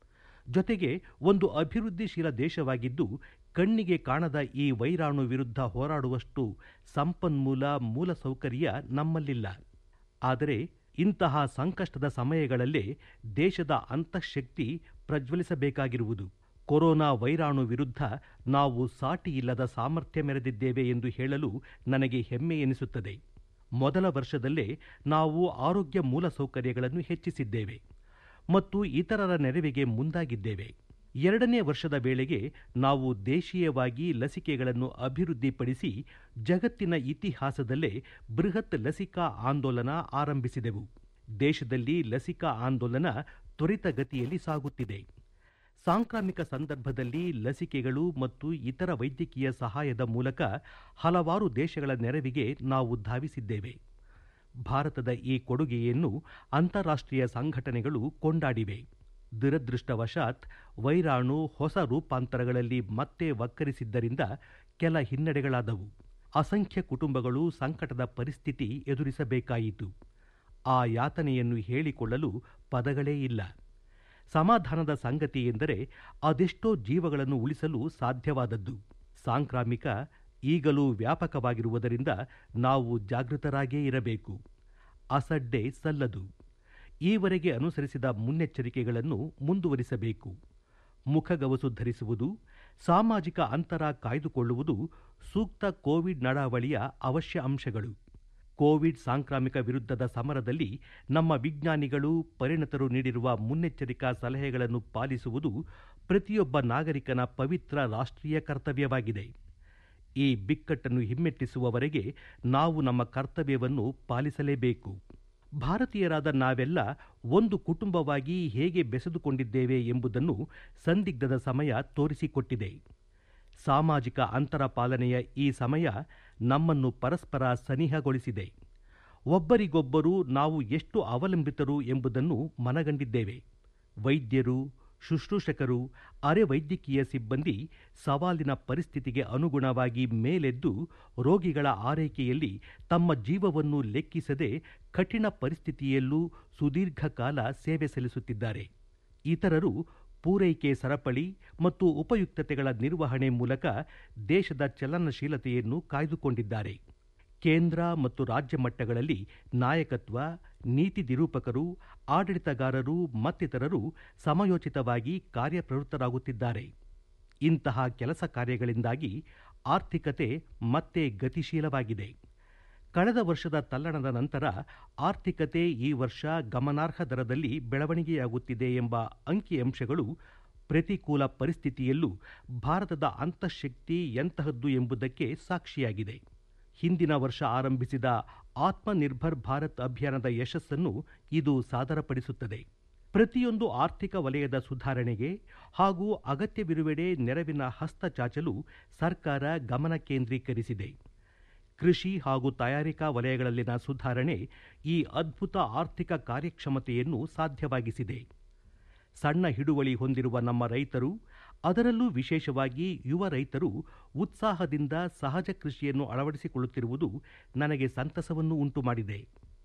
ಜೊತೆಗೆ ಒಂದು ಅಭಿವೃದ್ಧಿಶೀಲ ದೇಶವಾಗಿದ್ದು ಕಣ್ಣಿಗೆ ಕಾಣದ ಈ ವೈರಾಣು ವಿರುದ್ಧ ಹೋರಾಡುವಷ್ಟು ಸಂಪನ್ಮೂಲ ಮೂಲಸೌಕರ್ಯ ನಮ್ಮಲ್ಲಿಲ್ಲ ಆದರೆ ಇಂತಹ ಸಂಕಷ್ಟದ ಸಮಯಗಳಲ್ಲೇ ದೇಶದ ಅಂತಃಶಕ್ತಿ ಪ್ರಜ್ವಲಿಸಬೇಕಾಗಿರುವುದು ಕೊರೋನಾ ವೈರಾಣು ವಿರುದ್ಧ ನಾವು ಸಾಟಿಯಿಲ್ಲದ ಸಾಮರ್ಥ್ಯ ಮೆರೆದಿದ್ದೇವೆ ಎಂದು ಹೇಳಲು ನನಗೆ ಹೆಮ್ಮೆ ಎನಿಸುತ್ತದೆ ಮೊದಲ ವರ್ಷದಲ್ಲೇ ನಾವು ಆರೋಗ್ಯ ಮೂಲಸೌಕರ್ಯಗಳನ್ನು ಹೆಚ್ಚಿಸಿದ್ದೇವೆ ಮತ್ತು ಇತರರ ನೆರವಿಗೆ ಮುಂದಾಗಿದ್ದೇವೆ ಎರಡನೇ ವರ್ಷದ ವೇಳೆಗೆ ನಾವು ದೇಶೀಯವಾಗಿ ಲಸಿಕೆಗಳನ್ನು ಅಭಿವೃದ್ಧಿಪಡಿಸಿ ಜಗತ್ತಿನ ಇತಿಹಾಸದಲ್ಲೇ ಬೃಹತ್ ಲಸಿಕಾ ಆಂದೋಲನ ಆರಂಭಿಸಿದೆವು ದೇಶದಲ್ಲಿ ಲಸಿಕಾ ಆಂದೋಲನ ತ್ವರಿತಗತಿಯಲ್ಲಿ ಸಾಗುತ್ತಿದೆ ಸಾಂಕ್ರಾಮಿಕ ಸಂದರ್ಭದಲ್ಲಿ ಲಸಿಕೆಗಳು ಮತ್ತು ಇತರ ವೈದ್ಯಕೀಯ ಸಹಾಯದ ಮೂಲಕ ಹಲವಾರು ದೇಶಗಳ ನೆರವಿಗೆ ನಾವು ಧಾವಿಸಿದ್ದೇವೆ ಭಾರತದ ಈ ಕೊಡುಗೆಯನ್ನು ಅಂತಾರಾಷ್ಟ್ರೀಯ ಸಂಘಟನೆಗಳು ಕೊಂಡಾಡಿವೆ ದುರದೃಷ್ಟವಶಾತ್ ವೈರಾಣು ಹೊಸ ರೂಪಾಂತರಗಳಲ್ಲಿ ಮತ್ತೆ ವಕ್ಕರಿಸಿದ್ದರಿಂದ ಕೆಲ ಹಿನ್ನಡೆಗಳಾದವು ಅಸಂಖ್ಯ ಕುಟುಂಬಗಳು ಸಂಕಟದ ಪರಿಸ್ಥಿತಿ ಎದುರಿಸಬೇಕಾಯಿತು ಆ ಯಾತನೆಯನ್ನು ಹೇಳಿಕೊಳ್ಳಲು ಪದಗಳೇ ಇಲ್ಲ ಸಮಾಧಾನದ ಸಂಗತಿ ಎಂದರೆ ಅದೆಷ್ಟೋ ಜೀವಗಳನ್ನು ಉಳಿಸಲು ಸಾಧ್ಯವಾದದ್ದು ಸಾಂಕ್ರಾಮಿಕ ಈಗಲೂ ವ್ಯಾಪಕವಾಗಿರುವುದರಿಂದ ನಾವು ಜಾಗೃತರಾಗೇ ಇರಬೇಕು ಅಸಡ್ಡೆ ಸಲ್ಲದು ಈವರೆಗೆ ಅನುಸರಿಸಿದ ಮುನ್ನೆಚ್ಚರಿಕೆಗಳನ್ನು ಮುಂದುವರಿಸಬೇಕು ಮುಖಗವಸು ಧರಿಸುವುದು ಸಾಮಾಜಿಕ ಅಂತರ ಕಾಯ್ದುಕೊಳ್ಳುವುದು ಸೂಕ್ತ ಕೋವಿಡ್ ನಡಾವಳಿಯ ಅವಶ್ಯ ಅಂಶಗಳು ಕೋವಿಡ್ ಸಾಂಕ್ರಾಮಿಕ ವಿರುದ್ಧದ ಸಮರದಲ್ಲಿ ನಮ್ಮ ವಿಜ್ಞಾನಿಗಳು ಪರಿಣತರು ನೀಡಿರುವ ಮುನ್ನೆಚ್ಚರಿಕಾ ಸಲಹೆಗಳನ್ನು ಪಾಲಿಸುವುದು ಪ್ರತಿಯೊಬ್ಬ ನಾಗರಿಕನ ಪವಿತ್ರ ರಾಷ್ಟ್ರೀಯ ಕರ್ತವ್ಯವಾಗಿದೆ ಈ ಬಿಕ್ಕಟ್ಟನ್ನು ಹಿಮ್ಮೆಟ್ಟಿಸುವವರೆಗೆ ನಾವು ನಮ್ಮ ಕರ್ತವ್ಯವನ್ನು ಪಾಲಿಸಲೇಬೇಕು ಭಾರತೀಯರಾದ ನಾವೆಲ್ಲ ಒಂದು ಕುಟುಂಬವಾಗಿ ಹೇಗೆ ಬೆಸೆದುಕೊಂಡಿದ್ದೇವೆ ಎಂಬುದನ್ನು ಸಂದಿಗ್ಧದ ಸಮಯ ತೋರಿಸಿಕೊಟ್ಟಿದೆ ಸಾಮಾಜಿಕ ಅಂತರ ಪಾಲನೆಯ ಈ ಸಮಯ ನಮ್ಮನ್ನು ಪರಸ್ಪರ ಸನಿಹಗೊಳಿಸಿದೆ ಒಬ್ಬರಿಗೊಬ್ಬರು ನಾವು ಎಷ್ಟು ಅವಲಂಬಿತರು ಎಂಬುದನ್ನು ಮನಗಂಡಿದ್ದೇವೆ ವೈದ್ಯರು ಶುಶ್ರೂಷಕರು ಅರೆ ವೈದ್ಯಕೀಯ ಸಿಬ್ಬಂದಿ ಸವಾಲಿನ ಪರಿಸ್ಥಿತಿಗೆ ಅನುಗುಣವಾಗಿ ಮೇಲೆದ್ದು ರೋಗಿಗಳ ಆರೈಕೆಯಲ್ಲಿ ತಮ್ಮ ಜೀವವನ್ನು ಲೆಕ್ಕಿಸದೆ ಕಠಿಣ ಪರಿಸ್ಥಿತಿಯಲ್ಲೂ ಸುದೀರ್ಘ ಕಾಲ ಸೇವೆ ಸಲ್ಲಿಸುತ್ತಿದ್ದಾರೆ ಇತರರು ಪೂರೈಕೆ ಸರಪಳಿ ಮತ್ತು ಉಪಯುಕ್ತತೆಗಳ ನಿರ್ವಹಣೆ ಮೂಲಕ ದೇಶದ ಚಲನಶೀಲತೆಯನ್ನು ಕಾಯ್ದುಕೊಂಡಿದ್ದಾರೆ ಕೇಂದ್ರ ಮತ್ತು ರಾಜ್ಯ ಮಟ್ಟಗಳಲ್ಲಿ ನಾಯಕತ್ವ ನೀತಿ ನಿರೂಪಕರು ಆಡಳಿತಗಾರರು ಮತ್ತಿತರರು ಸಮಯೋಚಿತವಾಗಿ ಕಾರ್ಯಪ್ರವೃತ್ತರಾಗುತ್ತಿದ್ದಾರೆ ಇಂತಹ ಕೆಲಸ ಕಾರ್ಯಗಳಿಂದಾಗಿ ಆರ್ಥಿಕತೆ ಮತ್ತೆ ಗತಿಶೀಲವಾಗಿದೆ ಕಳೆದ ವರ್ಷದ ತಲ್ಲಣದ ನಂತರ ಆರ್ಥಿಕತೆ ಈ ವರ್ಷ ಗಮನಾರ್ಹ ದರದಲ್ಲಿ ಬೆಳವಣಿಗೆಯಾಗುತ್ತಿದೆ ಎಂಬ ಅಂಕಿಅಂಶಗಳು ಪ್ರತಿಕೂಲ ಪರಿಸ್ಥಿತಿಯಲ್ಲೂ ಭಾರತದ ಅಂತಃಶಕ್ತಿ ಎಂತಹದ್ದು ಎಂಬುದಕ್ಕೆ ಸಾಕ್ಷಿಯಾಗಿದೆ ಹಿಂದಿನ ವರ್ಷ ಆರಂಭಿಸಿದ ಆತ್ಮನಿರ್ಭರ್ ಭಾರತ್ ಅಭಿಯಾನದ ಯಶಸ್ಸನ್ನು ಇದು ಸಾದರಪಡಿಸುತ್ತದೆ ಪ್ರತಿಯೊಂದು ಆರ್ಥಿಕ ವಲಯದ ಸುಧಾರಣೆಗೆ ಹಾಗೂ ಅಗತ್ಯವಿರುವೆಡೆ ನೆರವಿನ ಹಸ್ತ ಚಾಚಲು ಸರ್ಕಾರ ಗಮನ ಕೇಂದ್ರೀಕರಿಸಿದೆ ಕೃಷಿ ಹಾಗೂ ತಯಾರಿಕಾ ವಲಯಗಳಲ್ಲಿನ ಸುಧಾರಣೆ ಈ ಅದ್ಭುತ ಆರ್ಥಿಕ ಕಾರ್ಯಕ್ಷಮತೆಯನ್ನು ಸಾಧ್ಯವಾಗಿಸಿದೆ ಸಣ್ಣ ಹಿಡುವಳಿ ಹೊಂದಿರುವ ನಮ್ಮ ರೈತರು ಅದರಲ್ಲೂ ವಿಶೇಷವಾಗಿ ಯುವ ರೈತರು ಉತ್ಸಾಹದಿಂದ ಸಹಜ ಕೃಷಿಯನ್ನು ಅಳವಡಿಸಿಕೊಳ್ಳುತ್ತಿರುವುದು ನನಗೆ ಸಂತಸವನ್ನು ಉಂಟುಮಾಡಿದೆ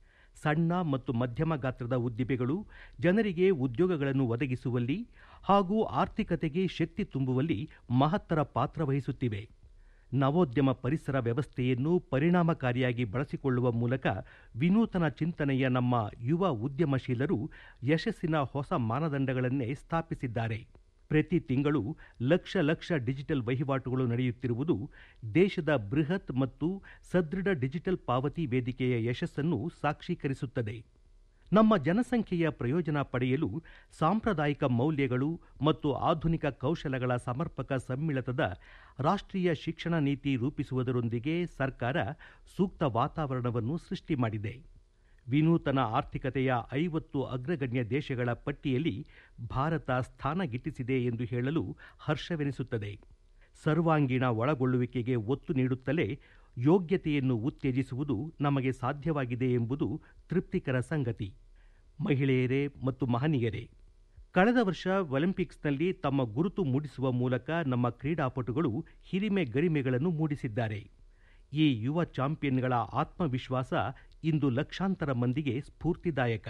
ಸಣ್ಣ ಮತ್ತು ಮಧ್ಯಮ ಗಾತ್ರದ ಉದ್ದಿಮೆಗಳು ಜನರಿಗೆ ಉದ್ಯೋಗಗಳನ್ನು ಒದಗಿಸುವಲ್ಲಿ ಹಾಗೂ ಆರ್ಥಿಕತೆಗೆ ಶಕ್ತಿ ತುಂಬುವಲ್ಲಿ ಮಹತ್ತರ ಪಾತ್ರ ವಹಿಸುತ್ತಿವೆ ನವೋದ್ಯಮ ಪರಿಸರ ವ್ಯವಸ್ಥೆಯನ್ನು ಪರಿಣಾಮಕಾರಿಯಾಗಿ ಬಳಸಿಕೊಳ್ಳುವ ಮೂಲಕ ವಿನೂತನ ಚಿಂತನೆಯ ನಮ್ಮ ಯುವ ಉದ್ಯಮಶೀಲರು ಯಶಸ್ಸಿನ ಹೊಸ ಮಾನದಂಡಗಳನ್ನೇ ಸ್ಥಾಪಿಸಿದ್ದಾರೆ ಪ್ರತಿ ತಿಂಗಳು ಲಕ್ಷ ಲಕ್ಷ ಡಿಜಿಟಲ್ ವಹಿವಾಟುಗಳು ನಡೆಯುತ್ತಿರುವುದು ದೇಶದ ಬೃಹತ್ ಮತ್ತು ಸದೃಢ ಡಿಜಿಟಲ್ ಪಾವತಿ ವೇದಿಕೆಯ ಯಶಸ್ಸನ್ನು ಸಾಕ್ಷೀಕರಿಸುತ್ತದೆ ನಮ್ಮ ಜನಸಂಖ್ಯೆಯ ಪ್ರಯೋಜನ ಪಡೆಯಲು ಸಾಂಪ್ರದಾಯಿಕ ಮೌಲ್ಯಗಳು ಮತ್ತು ಆಧುನಿಕ ಕೌಶಲಗಳ ಸಮರ್ಪಕ ಸಮ್ಮಿಳಿತದ ರಾಷ್ಟ್ರೀಯ ಶಿಕ್ಷಣ ನೀತಿ ರೂಪಿಸುವುದರೊಂದಿಗೆ ಸರ್ಕಾರ ಸೂಕ್ತ ವಾತಾವರಣವನ್ನು ಸೃಷ್ಟಿ ಮಾಡಿದೆ ವಿನೂತನ ಆರ್ಥಿಕತೆಯ ಐವತ್ತು ಅಗ್ರಗಣ್ಯ ದೇಶಗಳ ಪಟ್ಟಿಯಲ್ಲಿ ಭಾರತ ಸ್ಥಾನ ಗಿಟ್ಟಿಸಿದೆ ಎಂದು ಹೇಳಲು ಹರ್ಷವೆನಿಸುತ್ತದೆ ಸರ್ವಾಂಗೀಣ ಒಳಗೊಳ್ಳುವಿಕೆಗೆ ಒತ್ತು ನೀಡುತ್ತಲೇ ಯೋಗ್ಯತೆಯನ್ನು ಉತ್ತೇಜಿಸುವುದು ನಮಗೆ ಸಾಧ್ಯವಾಗಿದೆ ಎಂಬುದು ತೃಪ್ತಿಕರ ಸಂಗತಿ ಮಹಿಳೆಯರೇ ಮತ್ತು ಮಹನೀಯರೇ ಕಳೆದ ವರ್ಷ ಒಲಿಂಪಿಕ್ಸ್ನಲ್ಲಿ ತಮ್ಮ ಗುರುತು ಮೂಡಿಸುವ ಮೂಲಕ ನಮ್ಮ ಕ್ರೀಡಾಪಟುಗಳು ಹಿರಿಮೆ ಗರಿಮೆಗಳನ್ನು ಮೂಡಿಸಿದ್ದಾರೆ ಈ ಯುವ ಚಾಂಪಿಯನ್ಗಳ ಆತ್ಮವಿಶ್ವಾಸ ಇಂದು ಲಕ್ಷಾಂತರ ಮಂದಿಗೆ ಸ್ಫೂರ್ತಿದಾಯಕ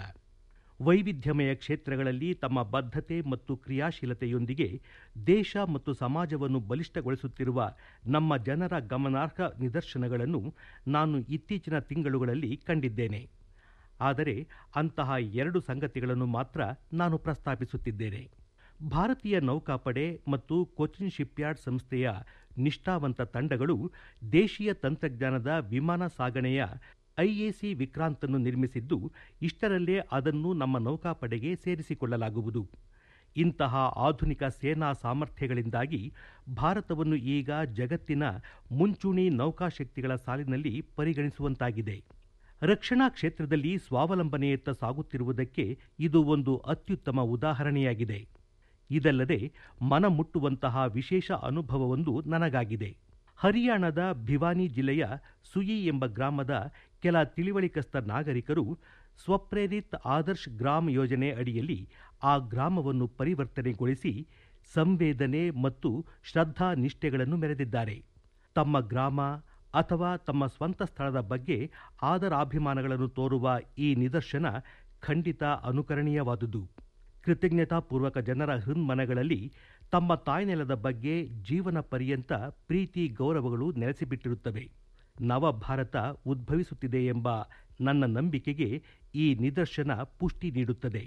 ವೈವಿಧ್ಯಮಯ ಕ್ಷೇತ್ರಗಳಲ್ಲಿ ತಮ್ಮ ಬದ್ಧತೆ ಮತ್ತು ಕ್ರಿಯಾಶೀಲತೆಯೊಂದಿಗೆ ದೇಶ ಮತ್ತು ಸಮಾಜವನ್ನು ಬಲಿಷ್ಠಗೊಳಿಸುತ್ತಿರುವ ನಮ್ಮ ಜನರ ಗಮನಾರ್ಹ ನಿದರ್ಶನಗಳನ್ನು ನಾನು ಇತ್ತೀಚಿನ ತಿಂಗಳುಗಳಲ್ಲಿ ಕಂಡಿದ್ದೇನೆ ಆದರೆ ಅಂತಹ ಎರಡು ಸಂಗತಿಗಳನ್ನು ಮಾತ್ರ ನಾನು ಪ್ರಸ್ತಾಪಿಸುತ್ತಿದ್ದೇನೆ ಭಾರತೀಯ ನೌಕಾಪಡೆ ಮತ್ತು ಕೊಚ್ಚಿನ್ ಶಿಪ್ಯಾರ್ಡ್ ಸಂಸ್ಥೆಯ ನಿಷ್ಠಾವಂತ ತಂಡಗಳು ದೇಶೀಯ ತಂತ್ರಜ್ಞಾನದ ವಿಮಾನ ಸಾಗಣೆಯ ಐಎಸಿ ವಿಕ್ರಾಂತನ್ನು ನಿರ್ಮಿಸಿದ್ದು ಇಷ್ಟರಲ್ಲೇ ಅದನ್ನು ನಮ್ಮ ನೌಕಾಪಡೆಗೆ ಸೇರಿಸಿಕೊಳ್ಳಲಾಗುವುದು ಇಂತಹ ಆಧುನಿಕ ಸೇನಾ ಸಾಮರ್ಥ್ಯಗಳಿಂದಾಗಿ ಭಾರತವನ್ನು ಈಗ ಜಗತ್ತಿನ ಮುಂಚೂಣಿ ನೌಕಾಶಕ್ತಿಗಳ ಸಾಲಿನಲ್ಲಿ ಪರಿಗಣಿಸುವಂತಾಗಿದೆ ರಕ್ಷಣಾ ಕ್ಷೇತ್ರದಲ್ಲಿ ಸ್ವಾವಲಂಬನೆಯತ್ತ ಸಾಗುತ್ತಿರುವುದಕ್ಕೆ ಇದು ಒಂದು ಅತ್ಯುತ್ತಮ ಉದಾಹರಣೆಯಾಗಿದೆ ಇದಲ್ಲದೆ ಮನ ಮುಟ್ಟುವಂತಹ ವಿಶೇಷ ಅನುಭವವೊಂದು ನನಗಾಗಿದೆ ಹರಿಯಾಣದ ಭಿವಾನಿ ಜಿಲ್ಲೆಯ ಸುಯಿ ಎಂಬ ಗ್ರಾಮದ ಕೆಲ ತಿಳಿವಳಿಕಸ್ಥ ನಾಗರಿಕರು ಸ್ವಪ್ರೇರಿತ್ ಆದರ್ಶ್ ಗ್ರಾಮ್ ಯೋಜನೆ ಅಡಿಯಲ್ಲಿ ಆ ಗ್ರಾಮವನ್ನು ಪರಿವರ್ತನೆಗೊಳಿಸಿ ಸಂವೇದನೆ ಮತ್ತು ಶ್ರದ್ಧಾ ನಿಷ್ಠೆಗಳನ್ನು ಮೆರೆದಿದ್ದಾರೆ ತಮ್ಮ ಗ್ರಾಮ ಅಥವಾ ತಮ್ಮ ಸ್ವಂತ ಸ್ಥಳದ ಬಗ್ಗೆ ಆದರಾಭಿಮಾನಗಳನ್ನು ತೋರುವ ಈ ನಿದರ್ಶನ ಖಂಡಿತ ಅನುಕರಣೀಯವಾದುದು ಕೃತಜ್ಞತಾಪೂರ್ವಕ ಜನರ ಹೃನ್ಮನಗಳಲ್ಲಿ ತಮ್ಮ ತಾಯ್ನೆಲದ ಬಗ್ಗೆ ಜೀವನ ಪರ್ಯಂತ ಪ್ರೀತಿ ಗೌರವಗಳು ನೆಲೆಸಿಬಿಟ್ಟಿರುತ್ತವೆ ನವಭಾರತ ಉದ್ಭವಿಸುತ್ತಿದೆ ಎಂಬ ನನ್ನ ನಂಬಿಕೆಗೆ ಈ ನಿದರ್ಶನ ಪುಷ್ಟಿ ನೀಡುತ್ತದೆ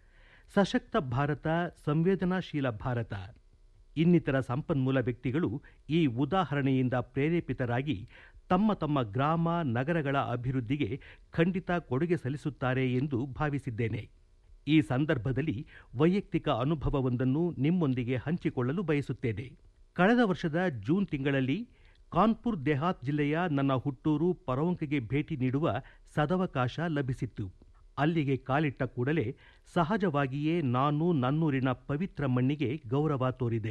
ಸಶಕ್ತ ಭಾರತ ಸಂವೇದನಾಶೀಲ ಭಾರತ ಇನ್ನಿತರ ಸಂಪನ್ಮೂಲ ವ್ಯಕ್ತಿಗಳು ಈ ಉದಾಹರಣೆಯಿಂದ ಪ್ರೇರೇಪಿತರಾಗಿ ತಮ್ಮ ತಮ್ಮ ಗ್ರಾಮ ನಗರಗಳ ಅಭಿವೃದ್ಧಿಗೆ ಖಂಡಿತ ಕೊಡುಗೆ ಸಲ್ಲಿಸುತ್ತಾರೆ ಎಂದು ಭಾವಿಸಿದ್ದೇನೆ ಈ ಸಂದರ್ಭದಲ್ಲಿ ವೈಯಕ್ತಿಕ ಅನುಭವವೊಂದನ್ನು ನಿಮ್ಮೊಂದಿಗೆ ಹಂಚಿಕೊಳ್ಳಲು ಬಯಸುತ್ತೇನೆ ಕಳೆದ ವರ್ಷದ ಜೂನ್ ತಿಂಗಳಲ್ಲಿ ಕಾನ್ಪುರ್ ದೇಹಾತ್ ಜಿಲ್ಲೆಯ ನನ್ನ ಹುಟ್ಟೂರು ಪರವಂಕೆಗೆ ಭೇಟಿ ನೀಡುವ ಸದವಕಾಶ ಲಭಿಸಿತ್ತು ಅಲ್ಲಿಗೆ ಕಾಲಿಟ್ಟ ಕೂಡಲೇ ಸಹಜವಾಗಿಯೇ ನಾನು ನನ್ನೂರಿನ ಪವಿತ್ರ ಮಣ್ಣಿಗೆ ಗೌರವ ತೋರಿದೆ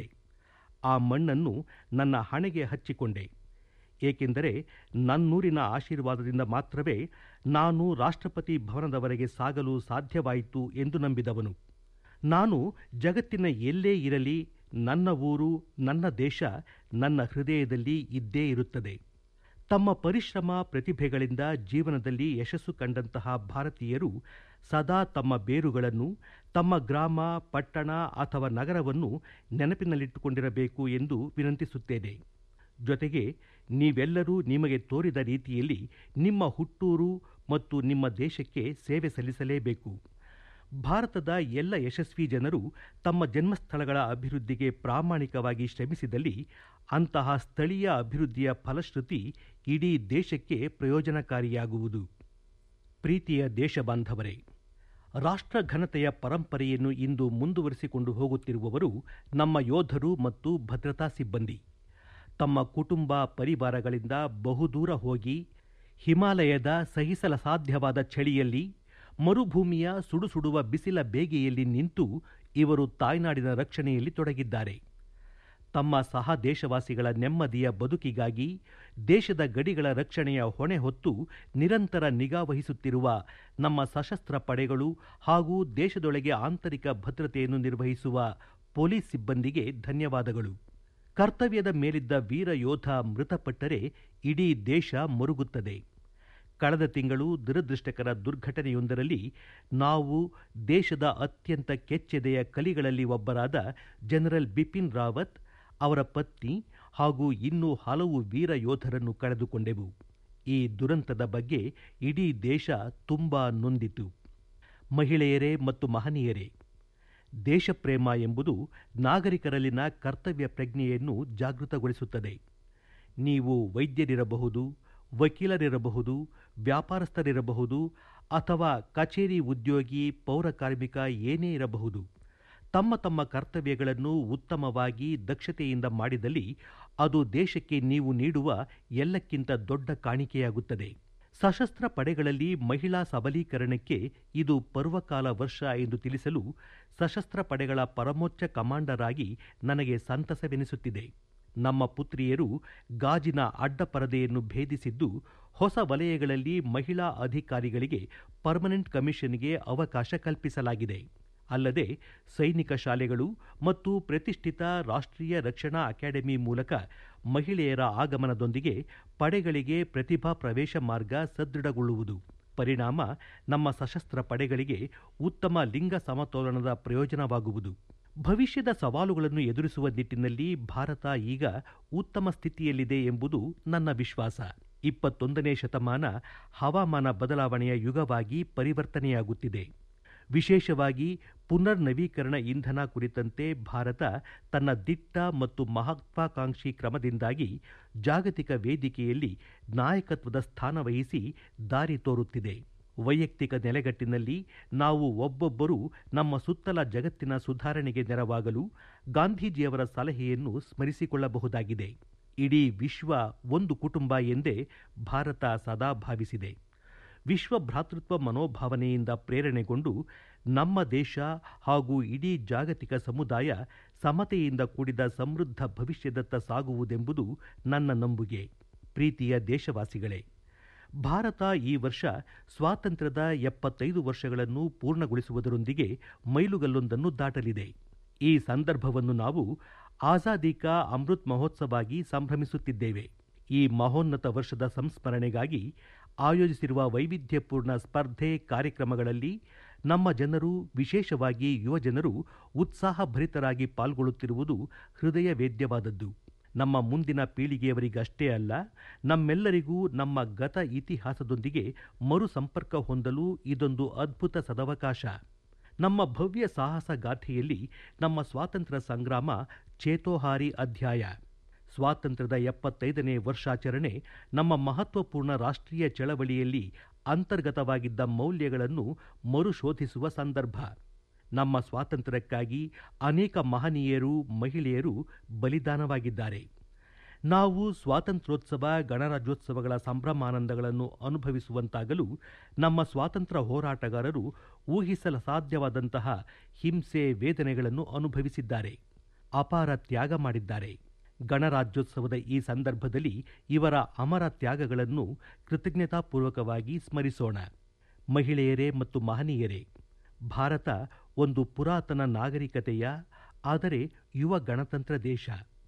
ಆ ಮಣ್ಣನ್ನು ನನ್ನ ಹಣೆಗೆ ಹಚ್ಚಿಕೊಂಡೆ ಏಕೆಂದರೆ ನನ್ನೂರಿನ ಆಶೀರ್ವಾದದಿಂದ ಮಾತ್ರವೇ ನಾನು ರಾಷ್ಟ್ರಪತಿ ಭವನದವರೆಗೆ ಸಾಗಲು ಸಾಧ್ಯವಾಯಿತು ಎಂದು ನಂಬಿದವನು ನಾನು ಜಗತ್ತಿನ ಎಲ್ಲೇ ಇರಲಿ ನನ್ನ ಊರು ನನ್ನ ದೇಶ ನನ್ನ ಹೃದಯದಲ್ಲಿ ಇದ್ದೇ ಇರುತ್ತದೆ ತಮ್ಮ ಪರಿಶ್ರಮ ಪ್ರತಿಭೆಗಳಿಂದ ಜೀವನದಲ್ಲಿ ಯಶಸ್ಸು ಕಂಡಂತಹ ಭಾರತೀಯರು ಸದಾ ತಮ್ಮ ಬೇರುಗಳನ್ನು ತಮ್ಮ ಗ್ರಾಮ ಪಟ್ಟಣ ಅಥವಾ ನಗರವನ್ನು ನೆನಪಿನಲ್ಲಿಟ್ಟುಕೊಂಡಿರಬೇಕು ಎಂದು ವಿನಂತಿಸುತ್ತೇನೆ ಜೊತೆಗೆ ನೀವೆಲ್ಲರೂ ನಿಮಗೆ ತೋರಿದ ರೀತಿಯಲ್ಲಿ ನಿಮ್ಮ ಹುಟ್ಟೂರು ಮತ್ತು ನಿಮ್ಮ ದೇಶಕ್ಕೆ ಸೇವೆ ಸಲ್ಲಿಸಲೇಬೇಕು ಭಾರತದ ಎಲ್ಲ ಯಶಸ್ವಿ ಜನರು ತಮ್ಮ ಜನ್ಮಸ್ಥಳಗಳ ಅಭಿವೃದ್ಧಿಗೆ ಪ್ರಾಮಾಣಿಕವಾಗಿ ಶ್ರಮಿಸಿದಲ್ಲಿ ಅಂತಹ ಸ್ಥಳೀಯ ಅಭಿವೃದ್ಧಿಯ ಫಲಶ್ರುತಿ ಇಡೀ ದೇಶಕ್ಕೆ ಪ್ರಯೋಜನಕಾರಿಯಾಗುವುದು ಪ್ರೀತಿಯ ದೇಶಬಾಂಧವರೇ ರಾಷ್ಟ್ರ ಘನತೆಯ ಪರಂಪರೆಯನ್ನು ಇಂದು ಮುಂದುವರಿಸಿಕೊಂಡು ಹೋಗುತ್ತಿರುವವರು ನಮ್ಮ ಯೋಧರು ಮತ್ತು ಭದ್ರತಾ ಸಿಬ್ಬಂದಿ ತಮ್ಮ ಕುಟುಂಬ ಪರಿವಾರಗಳಿಂದ ಬಹುದೂರ ಹೋಗಿ ಹಿಮಾಲಯದ ಸಹಿಸಲಸಾಧ್ಯವಾದ ಚಳಿಯಲ್ಲಿ ಮರುಭೂಮಿಯ ಸುಡುಸುಡುವ ಬಿಸಿಲ ಬೇಗೆಯಲ್ಲಿ ನಿಂತು ಇವರು ತಾಯ್ನಾಡಿನ ರಕ್ಷಣೆಯಲ್ಲಿ ತೊಡಗಿದ್ದಾರೆ ತಮ್ಮ ಸಹ ದೇಶವಾಸಿಗಳ ನೆಮ್ಮದಿಯ ಬದುಕಿಗಾಗಿ ದೇಶದ ಗಡಿಗಳ ರಕ್ಷಣೆಯ ಹೊಣೆ ಹೊತ್ತು ನಿರಂತರ ನಿಗಾ ವಹಿಸುತ್ತಿರುವ ನಮ್ಮ ಸಶಸ್ತ್ರ ಪಡೆಗಳು ಹಾಗೂ ದೇಶದೊಳಗೆ ಆಂತರಿಕ ಭದ್ರತೆಯನ್ನು ನಿರ್ವಹಿಸುವ ಪೊಲೀಸ್ ಸಿಬ್ಬಂದಿಗೆ ಧನ್ಯವಾದಗಳು ಕರ್ತವ್ಯದ ಮೇಲಿದ್ದ ವೀರ ಯೋಧ ಮೃತಪಟ್ಟರೆ ಇಡೀ ದೇಶ ಮರುಗುತ್ತದೆ ಕಳೆದ ತಿಂಗಳು ದುರದೃಷ್ಟಕರ ದುರ್ಘಟನೆಯೊಂದರಲ್ಲಿ ನಾವು ದೇಶದ ಅತ್ಯಂತ ಕೆಚ್ಚೆದೆಯ ಕಲಿಗಳಲ್ಲಿ ಒಬ್ಬರಾದ ಜನರಲ್ ಬಿಪಿನ್ ರಾವತ್ ಅವರ ಪತ್ನಿ ಹಾಗೂ ಇನ್ನೂ ಹಲವು ವೀರ ಯೋಧರನ್ನು ಕಳೆದುಕೊಂಡೆವು ಈ ದುರಂತದ ಬಗ್ಗೆ ಇಡೀ ದೇಶ ತುಂಬಾ ನೊಂದಿತು ಮಹಿಳೆಯರೇ ಮತ್ತು ಮಹನೀಯರೇ ದೇಶಪ್ರೇಮ ಎಂಬುದು ನಾಗರಿಕರಲ್ಲಿನ ಕರ್ತವ್ಯ ಪ್ರಜ್ಞೆಯನ್ನು ಜಾಗೃತಗೊಳಿಸುತ್ತದೆ ನೀವು ವೈದ್ಯರಿರಬಹುದು ವಕೀಲರಿರಬಹುದು ವ್ಯಾಪಾರಸ್ಥರಿರಬಹುದು ಅಥವಾ ಕಚೇರಿ ಉದ್ಯೋಗಿ ಪೌರ ಕಾರ್ಮಿಕ ಏನೇ ಇರಬಹುದು ತಮ್ಮ ತಮ್ಮ ಕರ್ತವ್ಯಗಳನ್ನು ಉತ್ತಮವಾಗಿ ದಕ್ಷತೆಯಿಂದ ಮಾಡಿದಲ್ಲಿ ಅದು ದೇಶಕ್ಕೆ ನೀವು ನೀಡುವ ಎಲ್ಲಕ್ಕಿಂತ ದೊಡ್ಡ ಕಾಣಿಕೆಯಾಗುತ್ತದೆ ಸಶಸ್ತ್ರ ಪಡೆಗಳಲ್ಲಿ ಮಹಿಳಾ ಸಬಲೀಕರಣಕ್ಕೆ ಇದು ಪರ್ವಕಾಲ ವರ್ಷ ಎಂದು ತಿಳಿಸಲು ಸಶಸ್ತ್ರ ಪಡೆಗಳ ಪರಮೋಚ್ಚ ಕಮಾಂಡರ್ ಆಗಿ ನನಗೆ ಸಂತಸವೆನಿಸುತ್ತಿದೆ ನಮ್ಮ ಪುತ್ರಿಯರು ಗಾಜಿನ ಅಡ್ಡಪರದೆಯನ್ನು ಭೇದಿಸಿದ್ದು ಹೊಸ ವಲಯಗಳಲ್ಲಿ ಮಹಿಳಾ ಅಧಿಕಾರಿಗಳಿಗೆ ಪರ್ಮನೆಂಟ್ ಕಮಿಷನ್ಗೆ ಅವಕಾಶ ಕಲ್ಪಿಸಲಾಗಿದೆ ಅಲ್ಲದೆ ಸೈನಿಕ ಶಾಲೆಗಳು ಮತ್ತು ಪ್ರತಿಷ್ಠಿತ ರಾಷ್ಟ್ರೀಯ ರಕ್ಷಣಾ ಅಕಾಡೆಮಿ ಮೂಲಕ ಮಹಿಳೆಯರ ಆಗಮನದೊಂದಿಗೆ ಪಡೆಗಳಿಗೆ ಪ್ರತಿಭಾ ಪ್ರವೇಶ ಮಾರ್ಗ ಸದೃಢಗೊಳ್ಳುವುದು ಪರಿಣಾಮ ನಮ್ಮ ಸಶಸ್ತ್ರ ಪಡೆಗಳಿಗೆ ಉತ್ತಮ ಲಿಂಗ ಸಮತೋಲನದ ಪ್ರಯೋಜನವಾಗುವುದು ಭವಿಷ್ಯದ ಸವಾಲುಗಳನ್ನು ಎದುರಿಸುವ ನಿಟ್ಟಿನಲ್ಲಿ ಭಾರತ ಈಗ ಉತ್ತಮ ಸ್ಥಿತಿಯಲ್ಲಿದೆ ಎಂಬುದು ನನ್ನ ವಿಶ್ವಾಸ ಇಪ್ಪತ್ತೊಂದನೇ ಶತಮಾನ ಹವಾಮಾನ ಬದಲಾವಣೆಯ ಯುಗವಾಗಿ ಪರಿವರ್ತನೆಯಾಗುತ್ತಿದೆ ವಿಶೇಷವಾಗಿ ಪುನರ್ ನವೀಕರಣ ಇಂಧನ ಕುರಿತಂತೆ ಭಾರತ ತನ್ನ ದಿಟ್ಟ ಮತ್ತು ಮಹತ್ವಾಕಾಂಕ್ಷಿ ಕ್ರಮದಿಂದಾಗಿ ಜಾಗತಿಕ ವೇದಿಕೆಯಲ್ಲಿ ನಾಯಕತ್ವದ ಸ್ಥಾನ ವಹಿಸಿ ದಾರಿ ತೋರುತ್ತಿದೆ ವೈಯಕ್ತಿಕ ನೆಲೆಗಟ್ಟಿನಲ್ಲಿ ನಾವು ಒಬ್ಬೊಬ್ಬರೂ ನಮ್ಮ ಸುತ್ತಲ ಜಗತ್ತಿನ ಸುಧಾರಣೆಗೆ ನೆರವಾಗಲು ಗಾಂಧೀಜಿಯವರ ಸಲಹೆಯನ್ನು ಸ್ಮರಿಸಿಕೊಳ್ಳಬಹುದಾಗಿದೆ ಇಡೀ ವಿಶ್ವ ಒಂದು ಕುಟುಂಬ ಎಂದೇ ಭಾರತ ಸದಾ ಭಾವಿಸಿದೆ ವಿಶ್ವ ಭ್ರಾತೃತ್ವ ಮನೋಭಾವನೆಯಿಂದ ಪ್ರೇರಣೆಗೊಂಡು ನಮ್ಮ ದೇಶ ಹಾಗೂ ಇಡೀ ಜಾಗತಿಕ ಸಮುದಾಯ ಸಮತೆಯಿಂದ ಕೂಡಿದ ಸಮೃದ್ಧ ಭವಿಷ್ಯದತ್ತ ಸಾಗುವುದೆಂಬುದು ನನ್ನ ನಂಬುಗೆ ಪ್ರೀತಿಯ ದೇಶವಾಸಿಗಳೇ ಭಾರತ ಈ ವರ್ಷ ಸ್ವಾತಂತ್ರ್ಯದ ಎಪ್ಪತ್ತೈದು ವರ್ಷಗಳನ್ನು ಪೂರ್ಣಗೊಳಿಸುವುದರೊಂದಿಗೆ ಮೈಲುಗಲ್ಲೊಂದನ್ನು ದಾಟಲಿದೆ ಈ ಸಂದರ್ಭವನ್ನು ನಾವು ಆಜಾದಿ ಕಾ ಅಮೃತ್ ಮಹೋತ್ಸವಾಗಿ ಸಂಭ್ರಮಿಸುತ್ತಿದ್ದೇವೆ ಈ ಮಹೋನ್ನತ ವರ್ಷದ ಸಂಸ್ಮರಣೆಗಾಗಿ ಆಯೋಜಿಸಿರುವ ವೈವಿಧ್ಯಪೂರ್ಣ ಸ್ಪರ್ಧೆ ಕಾರ್ಯಕ್ರಮಗಳಲ್ಲಿ ನಮ್ಮ ಜನರು ವಿಶೇಷವಾಗಿ ಯುವಜನರು ಉತ್ಸಾಹಭರಿತರಾಗಿ ಪಾಲ್ಗೊಳ್ಳುತ್ತಿರುವುದು ಹೃದಯ ವೇದ್ಯವಾದದ್ದು ನಮ್ಮ ಮುಂದಿನ ಪೀಳಿಗೆಯವರಿಗಷ್ಟೇ ಅಲ್ಲ ನಮ್ಮೆಲ್ಲರಿಗೂ ನಮ್ಮ ಗತ ಇತಿಹಾಸದೊಂದಿಗೆ ಮರು ಸಂಪರ್ಕ ಹೊಂದಲು ಇದೊಂದು ಅದ್ಭುತ ಸದವಕಾಶ ನಮ್ಮ ಭವ್ಯ ಸಾಹಸ ಗಾಥೆಯಲ್ಲಿ ನಮ್ಮ ಸ್ವಾತಂತ್ರ್ಯ ಸಂಗ್ರಾಮ ಚೇತೋಹಾರಿ ಅಧ್ಯಾಯ ಸ್ವಾತಂತ್ರ್ಯದ ಎಪ್ಪತ್ತೈದನೇ ವರ್ಷಾಚರಣೆ ನಮ್ಮ ಮಹತ್ವಪೂರ್ಣ ರಾಷ್ಟ್ರೀಯ ಚಳವಳಿಯಲ್ಲಿ ಅಂತರ್ಗತವಾಗಿದ್ದ ಮೌಲ್ಯಗಳನ್ನು ಮರುಶೋಧಿಸುವ ಸಂದರ್ಭ ನಮ್ಮ ಸ್ವಾತಂತ್ರ್ಯಕ್ಕಾಗಿ ಅನೇಕ ಮಹನೀಯರು ಮಹಿಳೆಯರು ಬಲಿದಾನವಾಗಿದ್ದಾರೆ ನಾವು ಸ್ವಾತಂತ್ರ್ಯೋತ್ಸವ ಗಣರಾಜ್ಯೋತ್ಸವಗಳ ಸಂಭ್ರಮಾನಂದಗಳನ್ನು ಅನುಭವಿಸುವಂತಾಗಲು ನಮ್ಮ ಸ್ವಾತಂತ್ರ್ಯ ಹೋರಾಟಗಾರರು ಊಹಿಸಲು ಸಾಧ್ಯವಾದಂತಹ ಹಿಂಸೆ ವೇದನೆಗಳನ್ನು ಅನುಭವಿಸಿದ್ದಾರೆ ಅಪಾರ ತ್ಯಾಗ ಮಾಡಿದ್ದಾರೆ ಗಣರಾಜ್ಯೋತ್ಸವದ ಈ ಸಂದರ್ಭದಲ್ಲಿ ಇವರ ಅಮರ ತ್ಯಾಗಗಳನ್ನು ಕೃತಜ್ಞತಾಪೂರ್ವಕವಾಗಿ ಸ್ಮರಿಸೋಣ ಮಹಿಳೆಯರೇ ಮತ್ತು ಮಹನೀಯರೇ ಭಾರತ ಒಂದು ಪುರಾತನ ನಾಗರಿಕತೆಯ ಆದರೆ ಯುವ ಗಣತಂತ್ರ ದೇಶ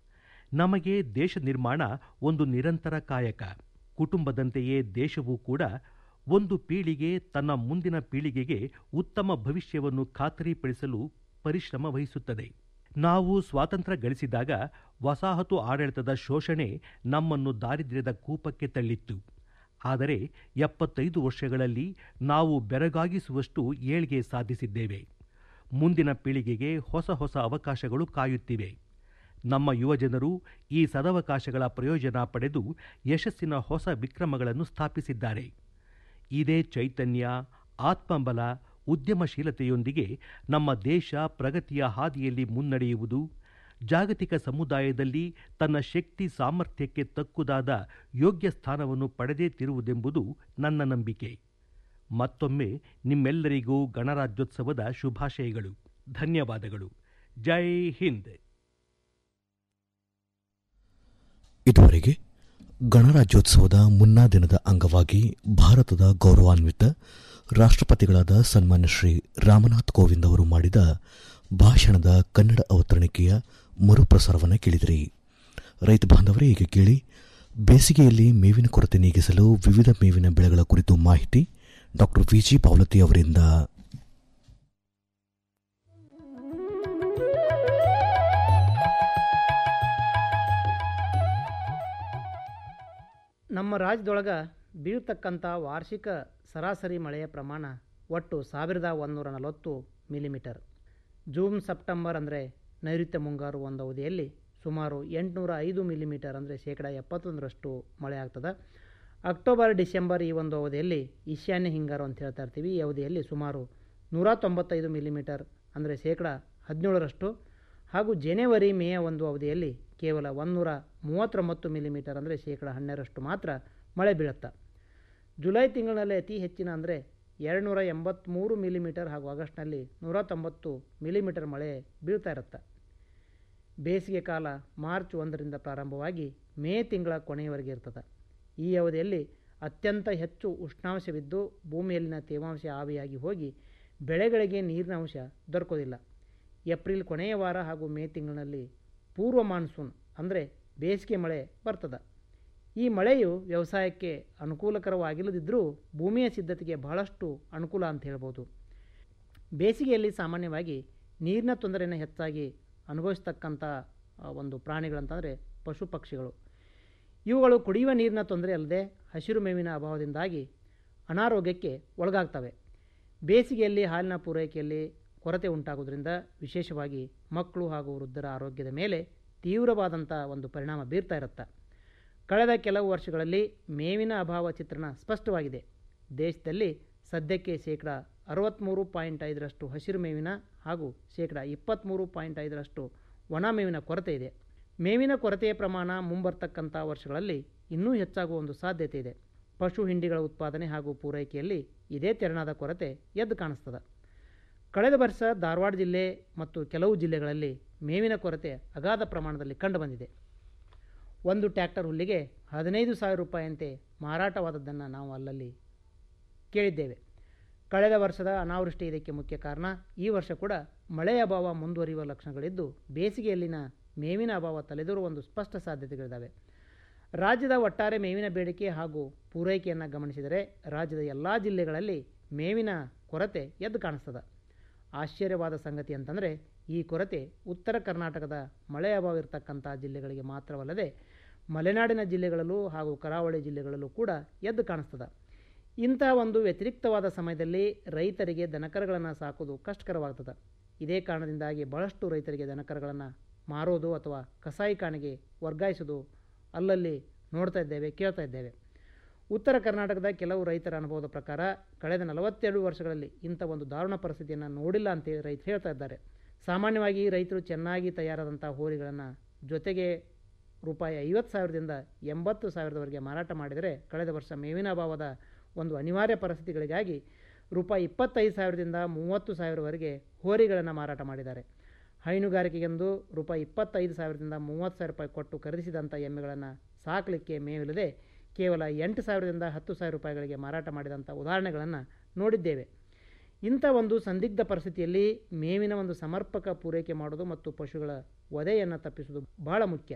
ನಮಗೆ ದೇಶ ನಿರ್ಮಾಣ ಒಂದು ನಿರಂತರ ಕಾಯಕ ಕುಟುಂಬದಂತೆಯೇ ದೇಶವೂ ಕೂಡ ಒಂದು ಪೀಳಿಗೆ ತನ್ನ ಮುಂದಿನ ಪೀಳಿಗೆಗೆ ಉತ್ತಮ ಭವಿಷ್ಯವನ್ನು ಖಾತರಿಪಡಿಸಲು ಪರಿಶ್ರಮ ವಹಿಸುತ್ತದೆ ನಾವು ಸ್ವಾತಂತ್ರ್ಯ ಗಳಿಸಿದಾಗ ವಸಾಹತು ಆಡಳಿತದ ಶೋಷಣೆ ನಮ್ಮನ್ನು ದಾರಿದ್ರ್ಯದ ಕೂಪಕ್ಕೆ ತಳ್ಳಿತ್ತು ಆದರೆ ಎಪ್ಪತ್ತೈದು ವರ್ಷಗಳಲ್ಲಿ ನಾವು ಬೆರಗಾಗಿಸುವಷ್ಟು ಏಳ್ಗೆ ಸಾಧಿಸಿದ್ದೇವೆ ಮುಂದಿನ ಪೀಳಿಗೆಗೆ ಹೊಸ ಹೊಸ ಅವಕಾಶಗಳು ಕಾಯುತ್ತಿವೆ ನಮ್ಮ ಯುವಜನರು ಈ ಸದವಕಾಶಗಳ ಪ್ರಯೋಜನ ಪಡೆದು ಯಶಸ್ಸಿನ ಹೊಸ ವಿಕ್ರಮಗಳನ್ನು ಸ್ಥಾಪಿಸಿದ್ದಾರೆ ಇದೇ ಚೈತನ್ಯ ಆತ್ಮಬಲ ಉದ್ಯಮಶೀಲತೆಯೊಂದಿಗೆ ನಮ್ಮ ದೇಶ ಪ್ರಗತಿಯ ಹಾದಿಯಲ್ಲಿ ಮುನ್ನಡೆಯುವುದು ಜಾಗತಿಕ ಸಮುದಾಯದಲ್ಲಿ ತನ್ನ ಶಕ್ತಿ ಸಾಮರ್ಥ್ಯಕ್ಕೆ ತಕ್ಕುದಾದ ಯೋಗ್ಯ ಸ್ಥಾನವನ್ನು ಪಡೆದೇ ತಿರುವುದೆಂಬುದು ನನ್ನ ನಂಬಿಕೆ ಮತ್ತೊಮ್ಮೆ ನಿಮ್ಮೆಲ್ಲರಿಗೂ ಗಣರಾಜ್ಯೋತ್ಸವದ ಶುಭಾಶಯಗಳು ಧನ್ಯವಾದಗಳು ಜೈ ಹಿಂದ್ ಇದುವರೆಗೆ ಗಣರಾಜ್ಯೋತ್ಸವದ ಮುನ್ನಾ ದಿನದ ಅಂಗವಾಗಿ ಭಾರತದ ಗೌರವಾನ್ವಿತ ರಾಷ್ಟ್ರಪತಿಗಳಾದ ಸನ್ಮಾನ್ಯ ಶ್ರೀ ರಾಮನಾಥ್ ಕೋವಿಂದ್ ಅವರು ಮಾಡಿದ ಭಾಷಣದ ಕನ್ನಡ ಅವತರಣಿಕೆಯ ಮರುಪ್ರಸಾರವನ್ನು ಕೇಳಿದಿರಿ ರೈತ ಬಾಂಧವರೇ ಈಗ ಕೇಳಿ ಬೇಸಿಗೆಯಲ್ಲಿ ಮೇವಿನ ಕೊರತೆ ನೀಗಿಸಲು ವಿವಿಧ ಮೇವಿನ ಬೆಳೆಗಳ ಕುರಿತು ಮಾಹಿತಿ ಡಾಕ್ಟರ್ ವಿಜಿ ಪಾವಲತಿ ಅವರಿಂದ ನಮ್ಮ ರಾಜ್ಯದೊಳಗೆ ಬೀಳ್ತಕ್ಕಂಥ ವಾರ್ಷಿಕ ಸರಾಸರಿ ಮಳೆಯ ಪ್ರಮಾಣ ಒಟ್ಟು ಸಾವಿರದ ಒಂದೂರ ನಲವತ್ತು ಮಿಲಿಮೀಟರ್ ಜೂನ್ ಸೆಪ್ಟೆಂಬರ್ ಅಂದರೆ ನೈಋತ್ಯ ಮುಂಗಾರು ಒಂದು ಅವಧಿಯಲ್ಲಿ ಸುಮಾರು ಎಂಟುನೂರ ಐದು ಮಿಲಿಮೀಟರ್ ಅಂದರೆ ಶೇಕಡ ಎಪ್ಪತ್ತೊಂದರಷ್ಟು ಮಳೆ ಆಗ್ತದೆ ಅಕ್ಟೋಬರ್ ಡಿಸೆಂಬರ್ ಈ ಒಂದು ಅವಧಿಯಲ್ಲಿ ಈಶಾನ್ಯ ಹಿಂಗಾರು ಅಂತ ಹೇಳ್ತಾ ಇರ್ತೀವಿ ಈ ಅವಧಿಯಲ್ಲಿ ಸುಮಾರು ನೂರ ತೊಂಬತ್ತೈದು ಮಿಲಿಮೀಟರ್ ಅಂದರೆ ಶೇಕಡ ಹದಿನೇಳರಷ್ಟು ಹಾಗೂ ಜನವರಿ ಮೇಯ ಒಂದು ಅವಧಿಯಲ್ಲಿ ಕೇವಲ ಒಂದೂರ ಮೂವತ್ತೊಂಬತ್ತು ಮಿಲಿಮೀಟರ್ ಅಂದರೆ ಶೇಕಡ ಹನ್ನೆರಡರಷ್ಟು ಮಾತ್ರ ಮಳೆ ಬೀಳುತ್ತೆ ಜುಲೈ ತಿಂಗಳಿನಲ್ಲಿ ಅತಿ ಹೆಚ್ಚಿನ ಅಂದರೆ ಎರಡುನೂರ ಎಂಬತ್ತ್ಮೂರು ಮಿಲಿಮೀಟರ್ ಹಾಗೂ ಆಗಸ್ಟ್ನಲ್ಲಿ ನೂರ ತೊಂಬತ್ತು ಮಿಲಿಮೀಟರ್ ಮಳೆ ಬೀಳ್ತಾ ಇರುತ್ತೆ ಬೇಸಿಗೆ ಕಾಲ ಮಾರ್ಚ್ ಒಂದರಿಂದ ಪ್ರಾರಂಭವಾಗಿ ಮೇ ತಿಂಗಳ ಕೊನೆಯವರೆಗೆ ಇರ್ತದೆ ಈ ಅವಧಿಯಲ್ಲಿ ಅತ್ಯಂತ ಹೆಚ್ಚು ಉಷ್ಣಾಂಶವಿದ್ದು ಭೂಮಿಯಲ್ಲಿನ ತೇವಾಂಶ ಆವಿಯಾಗಿ ಹೋಗಿ ಬೆಳೆಗಳಿಗೆ ನೀರಿನ ಅಂಶ ದೊರಕೋದಿಲ್ಲ ಏಪ್ರಿಲ್ ಕೊನೆಯ ವಾರ ಹಾಗೂ ಮೇ ತಿಂಗಳಿನಲ್ಲಿ ಪೂರ್ವ ಮಾನ್ಸೂನ್ ಅಂದರೆ ಬೇಸಿಗೆ ಮಳೆ ಬರ್ತದೆ ಈ ಮಳೆಯು ವ್ಯವಸಾಯಕ್ಕೆ ಅನುಕೂಲಕರವಾಗಿಲ್ಲದಿದ್ದರೂ ಭೂಮಿಯ ಸಿದ್ಧತೆಗೆ ಬಹಳಷ್ಟು ಅನುಕೂಲ ಅಂತ ಹೇಳ್ಬೋದು ಬೇಸಿಗೆಯಲ್ಲಿ ಸಾಮಾನ್ಯವಾಗಿ ನೀರಿನ ತೊಂದರೆಯನ್ನು ಹೆಚ್ಚಾಗಿ ಅನುಭವಿಸ್ತಕ್ಕಂಥ ಆ, ಒಂದು ಪ್ರಾಣಿಗಳಂತಂದರೆ ಪಶು ಪಕ್ಷಿಗಳು ಇವುಗಳು ಕುಡಿಯುವ ನೀರಿನ ತೊಂದರೆ ಅಲ್ಲದೆ ಹಸಿರು ಮೇವಿನ ಅಭಾವದಿಂದಾಗಿ ಅನಾರೋಗ್ಯಕ್ಕೆ ಒಳಗಾಗ್ತವೆ ಬೇಸಿಗೆಯಲ್ಲಿ ಹಾಲಿನ ಪೂರೈಕೆಯಲ್ಲಿ ಕೊರತೆ ಉಂಟಾಗೋದ್ರಿಂದ ವಿಶೇಷವಾಗಿ ಮಕ್ಕಳು ಹಾಗೂ ವೃದ್ಧರ ಆರೋಗ್ಯದ ಮೇಲೆ ತೀವ್ರವಾದಂಥ ಒಂದು ಪರಿಣಾಮ ಬೀರ್ತಾ ಇರುತ್ತೆ ಕಳೆದ ಕೆಲವು ವರ್ಷಗಳಲ್ಲಿ ಮೇವಿನ ಅಭಾವ ಚಿತ್ರಣ ಸ್ಪಷ್ಟವಾಗಿದೆ ದೇಶದಲ್ಲಿ ಸದ್ಯಕ್ಕೆ ಶೇಕಡ ಅರವತ್ತ್ಮೂರು ಪಾಯಿಂಟ್ ಐದರಷ್ಟು ಹಸಿರು ಮೇವಿನ ಹಾಗೂ ಶೇಕಡ ಇಪ್ಪತ್ತ್ಮೂರು ಪಾಯಿಂಟ್ ಐದರಷ್ಟು ಒಣ ಮೇವಿನ ಕೊರತೆ ಇದೆ ಮೇವಿನ ಕೊರತೆಯ ಪ್ರಮಾಣ ಮುಂಬರ್ತಕ್ಕಂಥ ವರ್ಷಗಳಲ್ಲಿ ಇನ್ನೂ ಹೆಚ್ಚಾಗುವ ಒಂದು ಸಾಧ್ಯತೆ ಇದೆ ಪಶು ಹಿಂಡಿಗಳ ಉತ್ಪಾದನೆ ಹಾಗೂ ಪೂರೈಕೆಯಲ್ಲಿ ಇದೇ ತೆರನಾದ ಕೊರತೆ ಎದ್ದು ಕಾಣಿಸ್ತದೆ ಕಳೆದ ವರ್ಷ ಧಾರವಾಡ ಜಿಲ್ಲೆ ಮತ್ತು ಕೆಲವು ಜಿಲ್ಲೆಗಳಲ್ಲಿ ಮೇವಿನ ಕೊರತೆ ಅಗಾಧ ಪ್ರಮಾಣದಲ್ಲಿ ಕಂಡುಬಂದಿದೆ ಒಂದು ಟ್ರ್ಯಾಕ್ಟರ್ ಹುಲ್ಲಿಗೆ ಹದಿನೈದು ಸಾವಿರ ರೂಪಾಯಿಯಂತೆ ಮಾರಾಟವಾದದ್ದನ್ನು ನಾವು ಅಲ್ಲಲ್ಲಿ ಕೇಳಿದ್ದೇವೆ ಕಳೆದ ವರ್ಷದ ಅನಾವೃಷ್ಟಿ ಇದಕ್ಕೆ ಮುಖ್ಯ ಕಾರಣ ಈ ವರ್ಷ ಕೂಡ ಮಳೆಯ ಅಭಾವ ಮುಂದುವರಿಯುವ ಲಕ್ಷಣಗಳಿದ್ದು ಬೇಸಿಗೆಯಲ್ಲಿನ ಮೇವಿನ ಅಭಾವ ತಲೆದೋರುವ ಒಂದು ಸ್ಪಷ್ಟ ಸಾಧ್ಯತೆಗಳಿದ್ದಾವೆ ರಾಜ್ಯದ ಒಟ್ಟಾರೆ ಮೇವಿನ ಬೇಡಿಕೆ ಹಾಗೂ ಪೂರೈಕೆಯನ್ನು ಗಮನಿಸಿದರೆ ರಾಜ್ಯದ ಎಲ್ಲ ಜಿಲ್ಲೆಗಳಲ್ಲಿ ಮೇವಿನ ಕೊರತೆ ಎದ್ದು ಕಾಣಿಸ್ತದೆ ಆಶ್ಚರ್ಯವಾದ ಸಂಗತಿ ಅಂತಂದರೆ ಈ ಕೊರತೆ ಉತ್ತರ ಕರ್ನಾಟಕದ ಮಳೆ ಅಭಾವ ಇರತಕ್ಕಂಥ ಜಿಲ್ಲೆಗಳಿಗೆ ಮಾತ್ರವಲ್ಲದೆ ಮಲೆನಾಡಿನ ಜಿಲ್ಲೆಗಳಲ್ಲೂ ಹಾಗೂ ಕರಾವಳಿ ಜಿಲ್ಲೆಗಳಲ್ಲೂ ಕೂಡ ಎದ್ದು ಕಾಣಿಸ್ತದೆ ಇಂಥ ಒಂದು ವ್ಯತಿರಿಕ್ತವಾದ ಸಮಯದಲ್ಲಿ ರೈತರಿಗೆ ದನಕರಗಳನ್ನು ಸಾಕೋದು ಕಷ್ಟಕರವಾಗ್ತದೆ ಇದೇ ಕಾರಣದಿಂದಾಗಿ ಬಹಳಷ್ಟು ರೈತರಿಗೆ ದನಕರಗಳನ್ನು ಮಾರೋದು ಅಥವಾ ಕಸಾಯಿಖಾನೆಗೆ ವರ್ಗಾಯಿಸೋದು ಅಲ್ಲಲ್ಲಿ ನೋಡ್ತಾ ಇದ್ದೇವೆ ಕೇಳ್ತಾ ಇದ್ದೇವೆ ಉತ್ತರ ಕರ್ನಾಟಕದ ಕೆಲವು ರೈತರ ಅನುಭವದ ಪ್ರಕಾರ ಕಳೆದ ನಲವತ್ತೆರಡು ವರ್ಷಗಳಲ್ಲಿ ಇಂಥ ಒಂದು ದಾರುಣ ಪರಿಸ್ಥಿತಿಯನ್ನು ನೋಡಿಲ್ಲ ಅಂತೇಳಿ ರೈತರು ಹೇಳ್ತಾ ಇದ್ದಾರೆ ಸಾಮಾನ್ಯವಾಗಿ ರೈತರು ಚೆನ್ನಾಗಿ ತಯಾರಾದಂಥ ಹೋರಿಗಳನ್ನು ಜೊತೆಗೆ ರೂಪಾಯಿ ಐವತ್ತು ಸಾವಿರದಿಂದ ಎಂಬತ್ತು ಸಾವಿರದವರೆಗೆ ಮಾರಾಟ ಮಾಡಿದರೆ ಕಳೆದ ವರ್ಷ ಮೇವಿನ ಅಭಾವದ ಒಂದು ಅನಿವಾರ್ಯ ಪರಿಸ್ಥಿತಿಗಳಿಗಾಗಿ ರೂಪಾಯಿ ಇಪ್ಪತ್ತೈದು ಸಾವಿರದಿಂದ ಮೂವತ್ತು ಸಾವಿರವರೆಗೆ ಹೋರಿಗಳನ್ನು ಮಾರಾಟ ಮಾಡಿದ್ದಾರೆ ಹೈನುಗಾರಿಕೆಗೆಂದು ರೂಪಾಯಿ ಇಪ್ಪತ್ತೈದು ಸಾವಿರದಿಂದ ಮೂವತ್ತು ಸಾವಿರ ರೂಪಾಯಿ ಕೊಟ್ಟು ಖರೀದಿಸಿದಂಥ ಎಮ್ಮೆಗಳನ್ನು ಸಾಕಲಿಕ್ಕೆ ಮೇವಿಲ್ಲದೆ ಕೇವಲ ಎಂಟು ಸಾವಿರದಿಂದ ಹತ್ತು ಸಾವಿರ ರೂಪಾಯಿಗಳಿಗೆ ಮಾರಾಟ ಮಾಡಿದಂಥ ಉದಾಹರಣೆಗಳನ್ನು ನೋಡಿದ್ದೇವೆ ಇಂಥ ಒಂದು ಸಂದಿಗ್ಧ ಪರಿಸ್ಥಿತಿಯಲ್ಲಿ ಮೇವಿನ ಒಂದು ಸಮರ್ಪಕ ಪೂರೈಕೆ ಮಾಡೋದು ಮತ್ತು ಪಶುಗಳ ವಧೆಯನ್ನು ತಪ್ಪಿಸುವುದು ಬಹಳ ಮುಖ್ಯ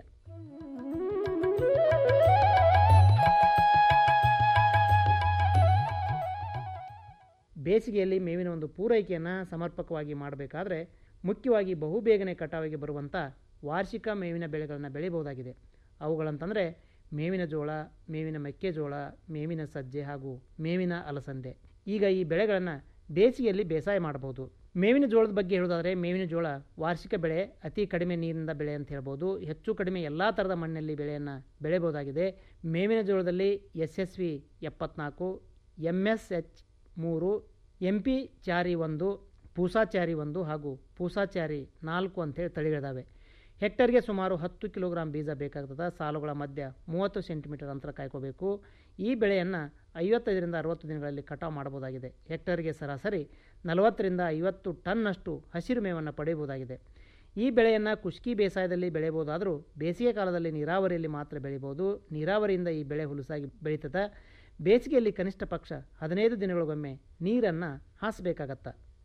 ಬೇಸಿಗೆಯಲ್ಲಿ ಮೇವಿನ ಒಂದು ಪೂರೈಕೆಯನ್ನು ಸಮರ್ಪಕವಾಗಿ ಮಾಡಬೇಕಾದ್ರೆ ಮುಖ್ಯವಾಗಿ ಬಹುಬೇಗನೆ ಕಟಾವಿಗೆ ಬರುವಂಥ ವಾರ್ಷಿಕ ಮೇವಿನ ಬೆಳೆಗಳನ್ನು ಬೆಳೆಯಬಹುದಾಗಿದೆ ಅವುಗಳಂತಂದರೆ ಮೇವಿನ ಜೋಳ ಮೇವಿನ ಮೆಕ್ಕೆಜೋಳ ಮೇವಿನ ಸಜ್ಜೆ ಹಾಗೂ ಮೇವಿನ ಅಲಸಂದೆ ಈಗ ಈ ಬೆಳೆಗಳನ್ನು ಬೇಸಿಗೆಯಲ್ಲಿ ಬೇಸಾಯ ಮಾಡಬಹುದು ಮೇವಿನ ಜೋಳದ ಬಗ್ಗೆ ಹೇಳೋದಾದರೆ ಮೇವಿನ ಜೋಳ ವಾರ್ಷಿಕ ಬೆಳೆ ಅತಿ ಕಡಿಮೆ ನೀರಿನಿಂದ ಬೆಳೆ ಅಂತ ಹೇಳ್ಬೋದು ಹೆಚ್ಚು ಕಡಿಮೆ ಎಲ್ಲ ಥರದ ಮಣ್ಣಲ್ಲಿ ಬೆಳೆಯನ್ನು ಬೆಳೆಯಬಹುದಾಗಿದೆ ಮೇವಿನ ಜೋಳದಲ್ಲಿ ಎಸ್ ಎಸ್ ವಿ ಎಪ್ಪತ್ನಾಲ್ಕು ಎಮ್ ಎಸ್ ಎಚ್ ಮೂರು ಎಂ ಪಿ ಚಾರಿ ಒಂದು ಪೂಸಾಚಾರಿ ಒಂದು ಹಾಗೂ ಪೂಸಾಚಾರಿ ನಾಲ್ಕು ಅಂತೇಳಿ ತಳಿಗಳಿದ್ದಾವೆ ಹೆಕ್ಟರ್ಗೆ ಸುಮಾರು ಹತ್ತು ಕಿಲೋಗ್ರಾಂ ಬೀಜ ಬೇಕಾಗ್ತದೆ ಸಾಲುಗಳ ಮಧ್ಯ ಮೂವತ್ತು ಸೆಂಟಿಮೀಟರ್ ಅಂತರ ಕಾಯ್ಕೋಬೇಕು ಈ ಬೆಳೆಯನ್ನು ಐವತ್ತೈದರಿಂದ ಅರವತ್ತು ದಿನಗಳಲ್ಲಿ ಕಟಾವು ಮಾಡಬಹುದಾಗಿದೆ ಹೆಕ್ಟರ್ಗೆ ಸರಾಸರಿ ನಲವತ್ತರಿಂದ ಐವತ್ತು ಟನ್ನಷ್ಟು ಹಸಿರು ಮೇವನ್ನು ಪಡೆಯಬಹುದಾಗಿದೆ ಈ ಬೆಳೆಯನ್ನು ಕುಷ್ಕಿ ಬೇಸಾಯದಲ್ಲಿ ಬೆಳೆಯಬಹುದಾದರೂ ಬೇಸಿಗೆ ಕಾಲದಲ್ಲಿ ನೀರಾವರಿಯಲ್ಲಿ ಮಾತ್ರ ಬೆಳೆಯಬಹುದು ನೀರಾವರಿಯಿಂದ ಈ ಬೆಳೆ ಹುಲುಸಾಗಿ ಬೆಳೀತದೆ ಬೇಸಿಗೆಯಲ್ಲಿ ಕನಿಷ್ಠ ಪಕ್ಷ ಹದಿನೈದು ದಿನಗಳಿಗೊಮ್ಮೆ ನೀರನ್ನು ಹಾಸಬೇಕಾಗತ್ತೆ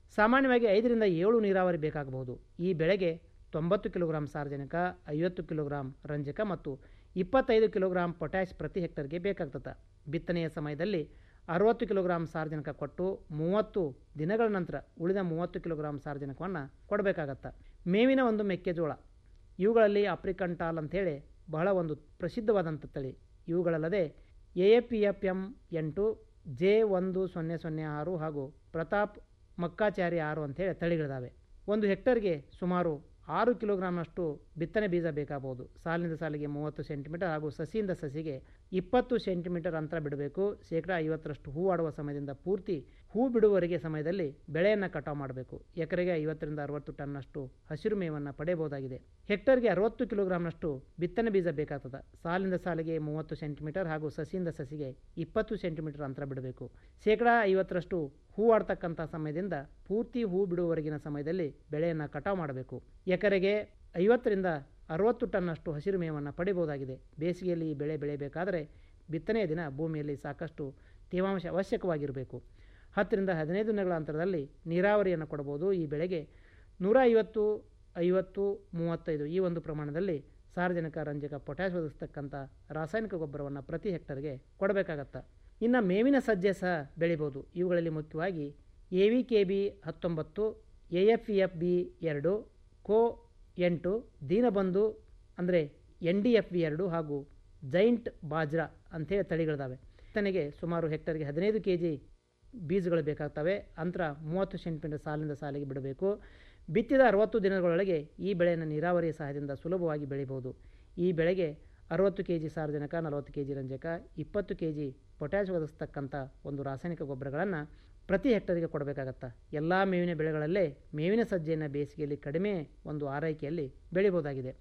ಸಾಮಾನ್ಯವಾಗಿ ಐದರಿಂದ ಏಳು ನೀರಾವರಿ ಬೇಕಾಗಬಹುದು ಈ ಬೆಳೆಗೆ ತೊಂಬತ್ತು ಕಿಲೋಗ್ರಾಂ ಸಾರಜನಕ ಐವತ್ತು ಕಿಲೋಗ್ರಾಂ ರಂಜಕ ಮತ್ತು ಇಪ್ಪತ್ತೈದು ಕಿಲೋಗ್ರಾಂ ಪೊಟ್ಯಾಷ್ ಪ್ರತಿ ಹೆಕ್ಟರ್ಗೆ ಬೇಕಾಗ್ತದೆ ಬಿತ್ತನೆಯ ಸಮಯದಲ್ಲಿ ಅರವತ್ತು ಕಿಲೋಗ್ರಾಂ ಸಾರಜನಕ ಕೊಟ್ಟು ಮೂವತ್ತು ದಿನಗಳ ನಂತರ ಉಳಿದ ಮೂವತ್ತು ಕಿಲೋಗ್ರಾಂ ಸಾರಜನಕವನ್ನು ಕೊಡಬೇಕಾಗತ್ತೆ ಮೇವಿನ ಒಂದು ಮೆಕ್ಕೆಜೋಳ ಇವುಗಳಲ್ಲಿ ಆಪ್ರಿಕಂಟಾಲ್ ಅಂಥೇಳಿ ಬಹಳ ಒಂದು ಪ್ರಸಿದ್ಧವಾದಂಥ ತಳಿ ಇವುಗಳಲ್ಲದೆ A A P F M ಎಂಟು ಜೆ ಒಂದು ಸೊನ್ನೆ ಸೊನ್ನೆ ಆರು ಹಾಗೂ ಪ್ರತಾಪ್ ಮಕ್ಕಾಚಾರಿ ಆರು ಅಂಥೇಳಿ ತಳಿಗಳಿದ್ದಾವೆ ಒಂದು ಹೆಕ್ಟರ್ಗೆ ಸುಮಾರು ಆರು ಕಿಲೋಗ್ರಾಮ್ನಷ್ಟು ಬಿತ್ತನೆ ಬೀಜ ಬೇಕಾಗಬಹುದು ಸಾಲಿನಿಂದ ಸಾಲಿಗೆ ಮೂವತ್ತು ಸೆಂಟಿಮೀಟರ್ ಹಾಗೂ ಸಸಿಯಿಂದ ಸಸಿಗೆ ಇಪ್ಪತ್ತು ಸೆಂಟಿಮೀಟರ್ ಅಂತರ ಬಿಡಬೇಕು ಶೇಕಡ ಐವತ್ತರಷ್ಟು ಹೂ ಆಡುವ ಸಮಯದಿಂದ ಪೂರ್ತಿ ಹೂ ಬಿಡುವವರೆಗೆ ಸಮಯದಲ್ಲಿ ಬೆಳೆಯನ್ನು ಕಟಾವು ಮಾಡಬೇಕು ಎಕರೆಗೆ ಐವತ್ತರಿಂದ ಅರವತ್ತು ಟನ್ನಷ್ಟು ಹಸಿರು ಮೇವನ್ನು ಪಡೆಯಬಹುದಾಗಿದೆ ಹೆಕ್ಟರ್ಗೆ ಅರವತ್ತು ಕಿಲೋಗ್ರಾಮ್ನಷ್ಟು ಬಿತ್ತನೆ ಬೀಜ ಬೇಕಾಗ್ತದೆ ಸಾಲಿಂದ ಸಾಲಿಗೆ ಮೂವತ್ತು ಸೆಂಟಿಮೀಟರ್ ಹಾಗೂ ಸಸಿಯಿಂದ ಸಸಿಗೆ ಇಪ್ಪತ್ತು ಸೆಂಟಿಮೀಟರ್ ಅಂತರ ಬಿಡಬೇಕು ಶೇಕಡ ಐವತ್ತರಷ್ಟು ಹೂ ಆಡ್ತಕ್ಕಂಥ ಸಮಯದಿಂದ ಪೂರ್ತಿ ಹೂ ಬಿಡುವವರೆಗಿನ ಸಮಯದಲ್ಲಿ ಬೆಳೆಯನ್ನು ಕಟಾವು ಮಾಡಬೇಕು ಎಕರೆಗೆ ಐವತ್ತರಿಂದ ಅರವತ್ತು ಟನ್ನಷ್ಟು ಹಸಿರು ಮೇವನ್ನು ಪಡೆಯಬಹುದಾಗಿದೆ ಬೇಸಿಗೆಯಲ್ಲಿ ಈ ಬೆಳೆ ಬೆಳೆಯಬೇಕಾದರೆ ಬಿತ್ತನೆಯ ದಿನ ಭೂಮಿಯಲ್ಲಿ ಸಾಕಷ್ಟು ತೇವಾಂಶ ಅವಶ್ಯಕವಾಗಿರಬೇಕು ಹತ್ತರಿಂದ ಹದಿನೈದು ದಿನಗಳ ಅಂತರದಲ್ಲಿ ನೀರಾವರಿಯನ್ನು ಕೊಡಬಹುದು ಈ ಬೆಳೆಗೆ ನೂರ ಐವತ್ತು ಐವತ್ತು ಮೂವತ್ತೈದು ಈ ಒಂದು ಪ್ರಮಾಣದಲ್ಲಿ ಸಾರ್ವಜನಿಕ ರಂಜಕ ಪೊಟ್ಯಾಶ್ ಒದಗಿಸ್ತಕ್ಕಂಥ ರಾಸಾಯನಿಕ ಗೊಬ್ಬರವನ್ನು ಪ್ರತಿ ಹೆಕ್ಟರ್ಗೆ ಕೊಡಬೇಕಾಗತ್ತೆ ಇನ್ನು ಮೇವಿನ ಸಜ್ಜೆ ಸಹ ಬೆಳಿಬೋದು ಇವುಗಳಲ್ಲಿ ಮುಖ್ಯವಾಗಿ ಎ ವಿ ಕೆ ಬಿ ಹತ್ತೊಂಬತ್ತು A F E F B ಎರಡು ಕೋ ಎಂಟು ದೀನಬಂಧು ಅಂದರೆ ಎನ್ ಡಿ ಎಫ್ ಬಿ ಎರಡು ಹಾಗೂ ಜೈಂಟ್ ಬಾಜ್ರಾ ಅಂಥೇಳಿ ತಳಿಗಳಿದ್ದಾವೆ ತನಗೆ ಸುಮಾರು ಹೆಕ್ಟರ್ಗೆ ಹದಿನೈದು ಕೆ ಜಿ ಬೀಜಗಳು ಬೇಕಾಗ್ತವೆ ಅಂತರ ಮೂವತ್ತು ಸೆಂಟಿಮೀಟರ್ ಸಾಲಿನಿಂದ ಸಾಲಿಗೆ ಬಿಡಬೇಕು ಬಿತ್ತಿದ ಅರವತ್ತು ದಿನಗಳೊಳಗೆ ಈ ಬೆಳೆಯನ್ನು ನೀರಾವರಿ ಸಹಾಯದಿಂದ ಸುಲಭವಾಗಿ ಬೆಳಿಬೋದು ಈ ಬೆಳೆಗೆ ಅರವತ್ತು ಕೆ ಜಿ ಸಾರಜನಕ ನಲವತ್ತು ಕೆ ಜಿ ರಂಜಕ ಇಪ್ಪತ್ತು ಕೆ ಜಿ ಪೊಟ್ಯಾಶ್ ಒದಗಿಸ್ತಕ್ಕಂಥ ಒಂದು ರಾಸಾಯನಿಕ ಗೊಬ್ಬರಗಳನ್ನು ಪ್ರತಿ ಹೆಕ್ಟರ್ಗೆ ಕೊಡಬೇಕಾಗತ್ತೆ ಎಲ್ಲ ಮೇವಿನ ಬೆಳೆಗಳಲ್ಲೇ ಮೇವಿನ ಸಜ್ಜೆಯನ್ನು ಬೇಸಿಗೆಯಲ್ಲಿ ಕಡಿಮೆ ಒಂದು ಆರೈಕೆಯಲ್ಲಿ ಬೆಳಿಬೋದಾಗಿದೆ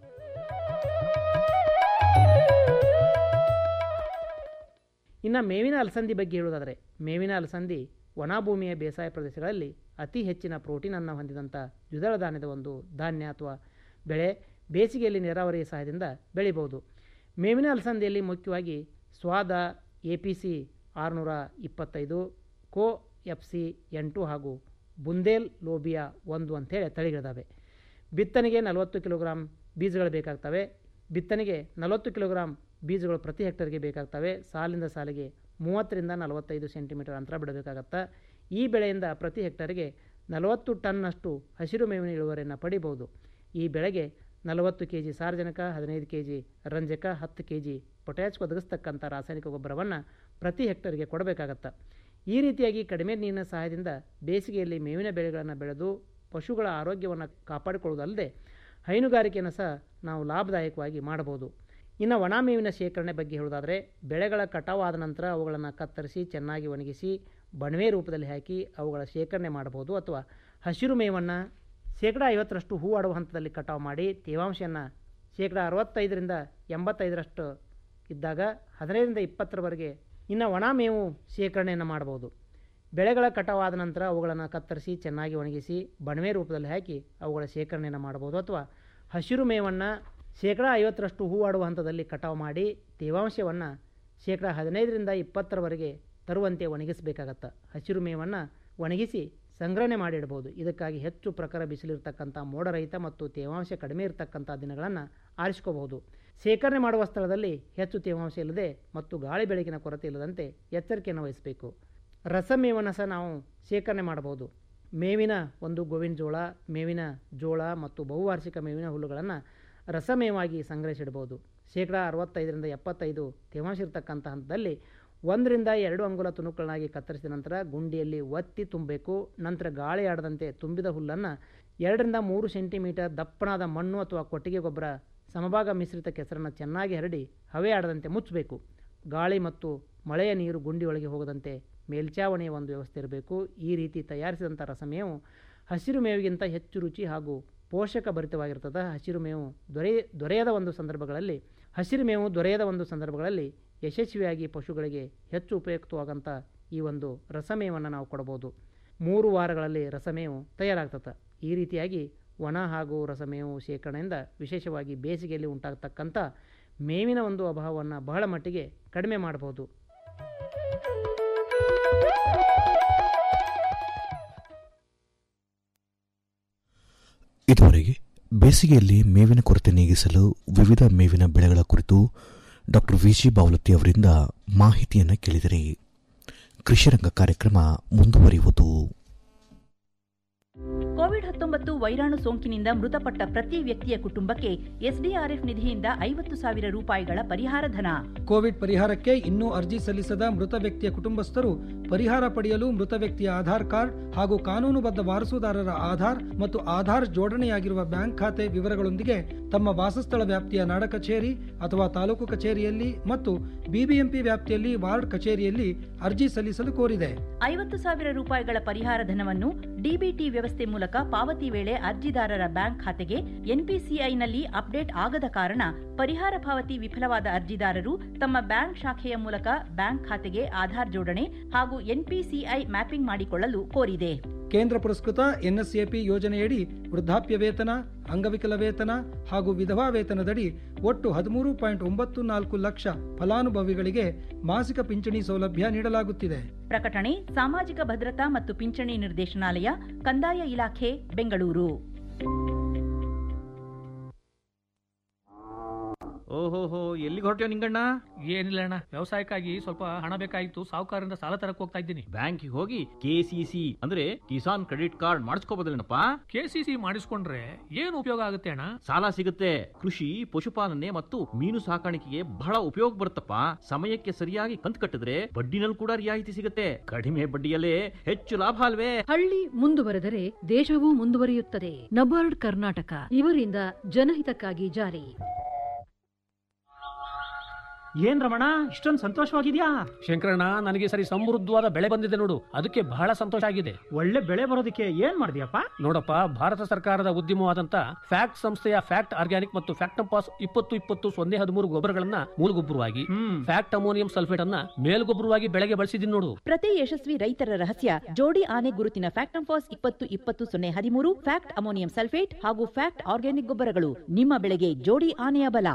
ಇನ್ನು ಮೇವಿನ ಅಲಸಂದಿ ಬಗ್ಗೆ ಹೇಳುವುದಾದರೆ ಮೇವಿನ ಅಲಸಂದಿ ಒಣಭೂಮಿಯ ಬೇಸಾಯ ಪ್ರದೇಶಗಳಲ್ಲಿ ಅತಿ ಹೆಚ್ಚಿನ ಪ್ರೋಟೀನನ್ನು ಹೊಂದಿದಂಥ ದ್ವಿದಳ ಧಾನ್ಯದ ಒಂದು ಧಾನ್ಯ ಅಥವಾ ಬೆಳೆ ಬೇಸಿಗೆಯಲ್ಲಿ ನೀರಾವರಿ ಸಹಾಯದಿಂದ ಬೆಳಿಬೋದು ಮೇವಿನ ಅಲಸಂದಿಯಲ್ಲಿ ಮುಖ್ಯವಾಗಿ ಸ್ವಾದ ಎ ಪಿ ಸಿ ಆರುನೂರ ಇಪ್ಪತ್ತೈದು ಕೋ ಎಫ್ ಸಿ ಎಂಟು ಹಾಗೂ ಬುಂದೇಲ್ ಲೋಬಿಯಾ ಒಂದು ಅಂಥೇಳಿ ತಳಿಗಳಿದ್ದಾವೆ ಬಿತ್ತನೆಗೆ ನಲವತ್ತು ಕಿಲೋಗ್ರಾಮ್ ಬೀಜಗಳು ಬೇಕಾಗ್ತವೆ ಬಿತ್ತನೆಗೆ ನಲವತ್ತು ಕಿಲೋಗ್ರಾಮ್ ಬೀಜಗಳು ಪ್ರತಿ ಹೆಕ್ಟರ್ಗೆ ಬೇಕಾಗ್ತವೆ ಸಾಲಿಂದ ಸಾಲಿಗೆ ಮೂವತ್ತರಿಂದ ನಲವತ್ತೈದು ಸೆಂಟಿಮೀಟರ್ ಅಂತರ ಬಿಡಬೇಕಾಗತ್ತೆ ಈ ಬೆಳೆಯಿಂದ ಪ್ರತಿ ಹೆಕ್ಟರ್ಗೆ ನಲವತ್ತು ಟನ್ನಷ್ಟು ಹಸಿರು ಮೇವಿನ ಇಳುವರಿಯನ್ನು ಪಡಿಬೋದು ಈ ಬೆಳೆಗೆ ನಲವತ್ತು ಕೆ ಜಿ ಸಾರಜನಕ ಹದಿನೈದು ಕೆ ಜಿ ರಂಜಕ ಹತ್ತು ಕೆ ಜಿ ಪೊಟ್ಯಾಶ್ ಒದಗಿಸ್ತಕ್ಕಂಥ ರಾಸಾಯನಿಕ ಗೊಬ್ಬರವನ್ನು ಪ್ರತಿ ಹೆಕ್ಟರ್ಗೆ ಕೊಡಬೇಕಾಗತ್ತೆ ಈ ರೀತಿಯಾಗಿ ಕಡಿಮೆ ನೀರಿನ ಸಹಾಯದಿಂದ ಬೇಸಿಗೆಯಲ್ಲಿ ಮೇವಿನ ಬೆಳೆಗಳನ್ನು ಬೆಳೆದು ಪಶುಗಳ ಆರೋಗ್ಯವನ್ನು ಕಾಪಾಡಿಕೊಳ್ಳುವುದಲ್ಲದೆ ಹೈನುಗಾರಿಕೆಯನ್ನು ಸಹ ನಾವು ಲಾಭದಾಯಕವಾಗಿ ಮಾಡಬಹುದು ಇನ್ನು ಒಣ ಮೇವಿನ ಶೇಖರಣೆ ಬಗ್ಗೆ ಹೇಳೋದಾದರೆ ಬೆಳೆಗಳ ಕಟಾವಾದ ನಂತರ ಅವುಗಳನ್ನು ಕತ್ತರಿಸಿ ಚೆನ್ನಾಗಿ ಒಣಗಿಸಿ ಬಣವೆ ರೂಪದಲ್ಲಿ ಹಾಕಿ ಅವುಗಳ ಶೇಖರಣೆ ಮಾಡಬಹುದು ಅಥವಾ ಹಸಿರು ಮೇವನ್ನು ಶೇಕಡ ಐವತ್ತರಷ್ಟು ಹೂ ಆಡುವ ಹಂತದಲ್ಲಿ ಕಟಾವು ಮಾಡಿ ತೇವಾಂಶವನ್ನು ಶೇಕಡ ಅರವತ್ತೈದರಿಂದ ಎಂಬತ್ತೈದರಷ್ಟು ಇದ್ದಾಗ ಹದಿನೈದರಿಂದ ಇಪ್ಪತ್ತರವರೆಗೆ ಇನ್ನು ಒಣ ಮೇವು ಶೇಖರಣೆಯನ್ನು ಮಾಡಬಹುದು ಬೆಳೆಗಳ ಕಟಾವಾದ ನಂತರ ಅವುಗಳನ್ನು ಕತ್ತರಿಸಿ ಚೆನ್ನಾಗಿ ಒಣಗಿಸಿ ಬಣವೆ ರೂಪದಲ್ಲಿ ಹಾಕಿ ಅವುಗಳ ಶೇಖರಣೆಯನ್ನು ಮಾಡಬಹುದು ಅಥವಾ ಹಸಿರು ಮೇವನ್ನು ಶೇಕಡ ಐವತ್ತರಷ್ಟು ಹೂ ಆಡುವ ಹಂತದಲ್ಲಿ ಕಟಾವು ಮಾಡಿ ತೇವಾಂಶವನ್ನು ಶೇಕಡ ಹದಿನೈದರಿಂದ ಇಪ್ಪತ್ತರವರೆಗೆ ತರುವಂತೆ ಒಣಗಿಸಬೇಕಾಗತ್ತೆ ಹಸಿರು ಮೇವನ್ನು ಒಣಗಿಸಿ ಸಂಗ್ರಹಣೆ ಮಾಡಿಡಬಹುದು ಇದಕ್ಕಾಗಿ ಹೆಚ್ಚು ಪ್ರಖರ ಬಿಸಿಲಿರ್ತಕ್ಕಂಥ ಮೋಡರಹಿತ ಮತ್ತು ತೇವಾಂಶ ಕಡಿಮೆ ಇರತಕ್ಕಂಥ ದಿನಗಳನ್ನು ಆರಿಸ್ಕೋಬಹುದು ಶೇಖರಣೆ ಮಾಡುವ ಸ್ಥಳದಲ್ಲಿ ಹೆಚ್ಚು ತೇವಾಂಶ ಇಲ್ಲದೆ ಮತ್ತು ಗಾಳಿ ಬೆಳಕಿನ ಕೊರತೆ ಇಲ್ಲದಂತೆ ಎಚ್ಚರಿಕೆಯನ್ನು ವಹಿಸಬೇಕು ರಸಮೇವನ್ನು ಸಹ ನಾವು ಶೇಖರಣೆ ಮಾಡಬಹುದು ಮೇವಿನ ಒಂದು ಗೋವಿನ ಜೋಳ ಮೇವಿನ ಜೋಳ ಮತ್ತು ಬಹುವಾರ್ಷಿಕ ಮೇವಿನ ಹುಲ್ಲುಗಳನ್ನು ರಸಮೇವಾಗಿ ಸಂಗ್ರಹಿಸಿಡಬಹುದು ಶೇಕಡ ಅರವತ್ತೈದರಿಂದ ಎಪ್ಪತ್ತೈದು ತೇವಾಂಶ ಇರತಕ್ಕಂಥ ಹಂತದಲ್ಲಿ ಒಂದರಿಂದ ಎರಡು ಅಂಗುಲ ತುಣುಕುಗಳನ್ನಾಗಿ ಕತ್ತರಿಸಿದ ನಂತರ ಗುಂಡಿಯಲ್ಲಿ ಒತ್ತಿ ತುಂಬಬೇಕು ನಂತರ ಗಾಳಿ ಆಡದಂತೆ ತುಂಬಿದ ಹುಲ್ಲನ್ನು ಎರಡರಿಂದ ಮೂರು ಸೆಂಟಿಮೀಟರ್ ದಪ್ಪನಾದ ಮಣ್ಣು ಅಥವಾ ಕೊಟ್ಟಿಗೆ ಗೊಬ್ಬರ ಸಮಭಾಗ ಮಿಶ್ರಿತ ಕೆಸರನ್ನು ಚೆನ್ನಾಗಿ ಹರಡಿ ಹವೆ ಆಡದಂತೆ ಮುಚ್ಚಬೇಕು ಗಾಳಿ ಮತ್ತು ಮಳೆಯ ನೀರು ಗುಂಡಿಯೊಳಗೆ ಹೋಗದಂತೆ ಮೇಲ್ಚಾವಣಿಯ ಒಂದು ವ್ಯವಸ್ಥೆ ಇರಬೇಕು ಈ ರೀತಿ ತಯಾರಿಸಿದಂಥ ರಸಮೇವು ಹಸಿರು ಮೇವಿಗಿಂತ ಹೆಚ್ಚು ರುಚಿ ಹಾಗೂ ಪೋಷಕ ಭರಿತವಾಗಿರ್ತದೆ ಹಸಿರು ಮೇವು ದೊರೆ ದೊರೆಯದ ಒಂದು ಸಂದರ್ಭಗಳಲ್ಲಿ ಹಸಿರು ಮೇವು ದೊರೆಯದ ಒಂದು ಸಂದರ್ಭಗಳಲ್ಲಿ ಯಶಸ್ವಿಯಾಗಿ ಪಶುಗಳಿಗೆ ಹೆಚ್ಚು ಉಪಯುಕ್ತವಾಗಂಥ ಈ ಒಂದು ರಸಮೇವನ್ನು ನಾವು ಕೊಡಬಹುದು ಮೂರು ವಾರಗಳಲ್ಲಿ ರಸಮೇವು ತಯಾರಾಗ್ತದೆ ಈ ರೀತಿಯಾಗಿ ಒಣ ಹಾಗೂ ರಸಮೇವು ಶೇಖರಣೆಯಿಂದ ವಿಶೇಷವಾಗಿ ಬೇಸಿಗೆಯಲ್ಲಿ ಉಂಟಾಗತಕ್ಕಂಥ ಮೇವಿನ ಒಂದು ಅಭಾವವನ್ನು ಬಹಳ ಮಟ್ಟಿಗೆ ಕಡಿಮೆ ಮಾಡಬಹುದು ಇದುವರೆಗೆ ಬೇಸಿಗೆಯಲ್ಲಿ ಮೇವಿನ ಕೊರತೆ ನೀಗಿಸಲು ವಿವಿಧ ಮೇವಿನ ಬೆಳೆಗಳ ಕುರಿತು ಡಾಕ್ಟರ್ ವಿಜಿ ಬಾವಲತ್ತಿ ಅವರಿಂದ ಮಾಹಿತಿಯನ್ನು ಕೇಳಿದಿರಿ ಕೃಷಿರಂಗ ಕಾರ್ಯಕ್ರಮ ಮುಂದುವರಿಯುವುದು ಕೋವಿಡ್ ಹತ್ತೊಂಬತ್ತು ವೈರಾಣು ಸೋಂಕಿನಿಂದ ಮೃತಪಟ್ಟ ಪ್ರತಿ ವ್ಯಕ್ತಿಯ ಕುಟುಂಬಕ್ಕೆ ಎಸ್ಡಿಆರ್ಎಫ್ ನಿಧಿಯಿಂದ ಐವತ್ತು ಸಾವಿರ ರೂಪಾಯಿಗಳ ಪರಿಹಾರ ಧನ ಕೋವಿಡ್ ಪರಿಹಾರಕ್ಕೆ ಇನ್ನೂ ಅರ್ಜಿ ಸಲ್ಲಿಸದ ಮೃತ ವ್ಯಕ್ತಿಯ ಕುಟುಂಬಸ್ಥರು ಪರಿಹಾರ ಪಡೆಯಲು ಮೃತ ವ್ಯಕ್ತಿಯ ಆಧಾರ್ ಕಾರ್ಡ್ ಹಾಗೂ ಕಾನೂನುಬದ್ಧ ವಾರಸುದಾರರ ಆಧಾರ್ ಮತ್ತು ಆಧಾರ್ ಜೋಡಣೆಯಾಗಿರುವ ಬ್ಯಾಂಕ್ ಖಾತೆ ವಿವರಗಳೊಂದಿಗೆ ತಮ್ಮ ವಾಸಸ್ಥಳ ವ್ಯಾಪ್ತಿಯ ನಾಡ ಕಚೇರಿ ಅಥವಾ ತಾಲೂಕು ಕಚೇರಿಯಲ್ಲಿ ಮತ್ತು ಬಿಬಿಎಂಪಿ ವ್ಯಾಪ್ತಿಯಲ್ಲಿ ವಾರ್ಡ್ ಕಚೇರಿಯಲ್ಲಿ ಅರ್ಜಿ ಸಲ್ಲಿಸಲು ಕೋರಿದೆ ಐವತ್ತು ಸಾವಿರ ರೂಪಾಯಿಗಳ ಪರಿಹಾರ ಧನವನ್ನು ಡಿಬಿಟಿ ವ್ಯವಸ್ಥೆ ಮೂಲಕ ಪಾವತಿ ವೇಳೆ ಅರ್ಜಿದಾರರ ಬ್ಯಾಂಕ್ ಖಾತೆಗೆ ಎನ್ಪಿಸಿಐನಲ್ಲಿ ಅಪ್ಡೇಟ್ ಆಗದ ಕಾರಣ ಪರಿಹಾರ ಪಾವತಿ ವಿಫಲವಾದ ಅರ್ಜಿದಾರರು ತಮ್ಮ ಬ್ಯಾಂಕ್ ಶಾಖೆಯ ಮೂಲಕ ಬ್ಯಾಂಕ್ ಖಾತೆಗೆ ಆಧಾರ್ ಜೋಡಣೆ ಹಾಗೂ ಎನ್ಪಿಸಿಐ ಮ್ಯಾಪಿಂಗ್ ಮಾಡಿಕೊಳ್ಳಲು ಕೋರಿದೆ ಕೇಂದ್ರ ಪುರಸ್ಕೃತ ಎನ್ಎಸ್ಎಪಿ ಯೋಜನೆಯಡಿ ವೃದ್ಧಾಪ್ಯ ವೇತನ ಅಂಗವಿಕಲ ವೇತನ ಹಾಗೂ ವಿಧವಾ ವೇತನದಡಿ ಒಟ್ಟು ಹದಿಮೂರು ಪಾಯಿಂಟ್ ಒಂಬತ್ತು ನಾಲ್ಕು ಲಕ್ಷ ಫಲಾನುಭವಿಗಳಿಗೆ ಮಾಸಿಕ ಪಿಂಚಣಿ ಸೌಲಭ್ಯ ನೀಡಲಾಗುತ್ತಿದೆ ಪ್ರಕಟಣೆ ಸಾಮಾಜಿಕ ಭದ್ರತಾ ಮತ್ತು ಪಿಂಚಣಿ ನಿರ್ದೇಶನಾಲಯ ಕಂದಾಯ ಇಲಾಖೆ ಬೆಂಗಳೂರು ಓಹೋಹೋ ಎಲ್ಲಿಗೆ ಹೊರಟ್ಯೋ ನಿಂಗಣ್ಣ ಏನಿಲ್ಲ ಅಣ್ಣ ವ್ಯವಸಾಯಕ್ಕಾಗಿ ಸ್ವಲ್ಪ ಹಣ ಬೇಕಾಗಿತ್ತು ಸಾಹುಕಾರರಿಂದ ಸಾಲ ತರಕ್ ಹೋಗ್ತಾ ಇದ್ದೀನಿ ಬ್ಯಾಂಕಿಗೆ ಹೋಗಿ ಕೆಸಿಸಿ ಅಂದ್ರೆ ಕಿಸಾನ್ ಕ್ರೆಡಿಟ್ ಕಾರ್ಡ್ ಮಾಡಿಸ್ಕೋಬೋದಲ್ಲೇನಪ್ಪ ಕೆಸಿಸಿ ಮಾಡಿಸ್ಕೊಂಡ್ರೆ ಏನು ಉಪಯೋಗ ಆಗುತ್ತೆ ಅಣ್ಣ ಸಾಲ ಸಿಗುತ್ತೆ ಕೃಷಿ ಪಶುಪಾಲನೆ ಮತ್ತು ಮೀನು ಸಾಕಾಣಿಕೆಗೆ ಬಹಳ ಉಪಯೋಗ ಬರುತ್ತಪ್ಪ ಸಮಯಕ್ಕೆ ಸರಿಯಾಗಿ ಕಂತು ಕಟ್ಟಿದ್ರೆ ಬಡ್ಡಿನಲ್ಲಿ ಕೂಡ ರಿಯಾಯಿತಿ ಸಿಗುತ್ತೆ ಕಡಿಮೆ ಬಡ್ಡಿಯಲ್ಲೇ ಹೆಚ್ಚು ಲಾಭ ಅಲ್ವೇ ಹಳ್ಳಿ ಮುಂದುವರೆದರೆ ದೇಶವೂ ಮುಂದುವರಿಯುತ್ತದೆ ನಬಾರ್ಡ್ ಕರ್ನಾಟಕ ಇವರಿಂದ ಜನಹಿತಕ್ಕಾಗಿ ಜಾರಿ ಏನ್ ರಮಣ ಇಷ್ಟೊಂದು ಸಂತೋಷವಾಗಿದ್ಯಾ ಶಂಕರಣ್ಣ ನನಗೆ ಸರಿ ಸಮೃದ್ಧವಾದ ಬೆಳೆ ಬಂದಿದೆ ನೋಡು ಅದಕ್ಕೆ ಬಹಳ ಸಂತೋಷ ಆಗಿದೆ ಒಳ್ಳೆ ಬೆಳೆ ಬರೋದಕ್ಕೆ ಏನ್ ಮಾಡಿದ್ಯಪ್ಪ ನೋಡಪ್ಪ ಭಾರತ ಸರ್ಕಾರದ ಉದ್ಯಮವಾದಂತ ಫ್ಯಾಕ್ಟ್ ಸಂಸ್ಥೆಯ ಫ್ಯಾಕ್ಟ್ ಆರ್ಗ್ಯಾನಿಕ್ ಮತ್ತು ಫ್ಯಾಕ್ಟಂಪಾಸ್ ಇಪ್ಪತ್ತು ಇಪ್ಪತ್ತು ಸೊನ್ನೆ ಹದಿಮೂರು ಗೊಬ್ಬರಗಳನ್ನ ಮೂಲಗೊಬ್ಬರವಾಗಿ ಫ್ಯಾಕ್ಟ್ ಅಮೋನಿಯಂ ಸಲ್ಫೇಟ್ ಅನ್ನ ಮೇಲ್ಗೊಬ್ಬರವಾಗಿ ಬೆಳೆಗೆ ಬಳಸಿದೀನಿ ನೋಡು ಪ್ರತಿ ಯಶಸ್ವಿ ರೈತರ ರಹಸ್ಯ ಜೋಡಿ ಆನೆ ಗುರುತಿನ ಫ್ಯಾಕ್ಟಂಫಾಸ್ ಇಪ್ಪತ್ತು ಇಪ್ಪತ್ತು ಸೊನ್ನೆ ಹದಿಮೂರು ಫ್ಯಾಕ್ಟ್ ಅಮೋನಿಯಂ ಸಲ್ಫೇಟ್ ಹಾಗೂ ಫ್ಯಾಕ್ಟ್ ಆರ್ಗ್ಯಾನಿಕ್ ಗೊಬ್ಬರಗಳು ನಿಮ್ಮ ಬೆಳೆಗೆ ಜೋಡಿ ಆನೆಯ ಬಲ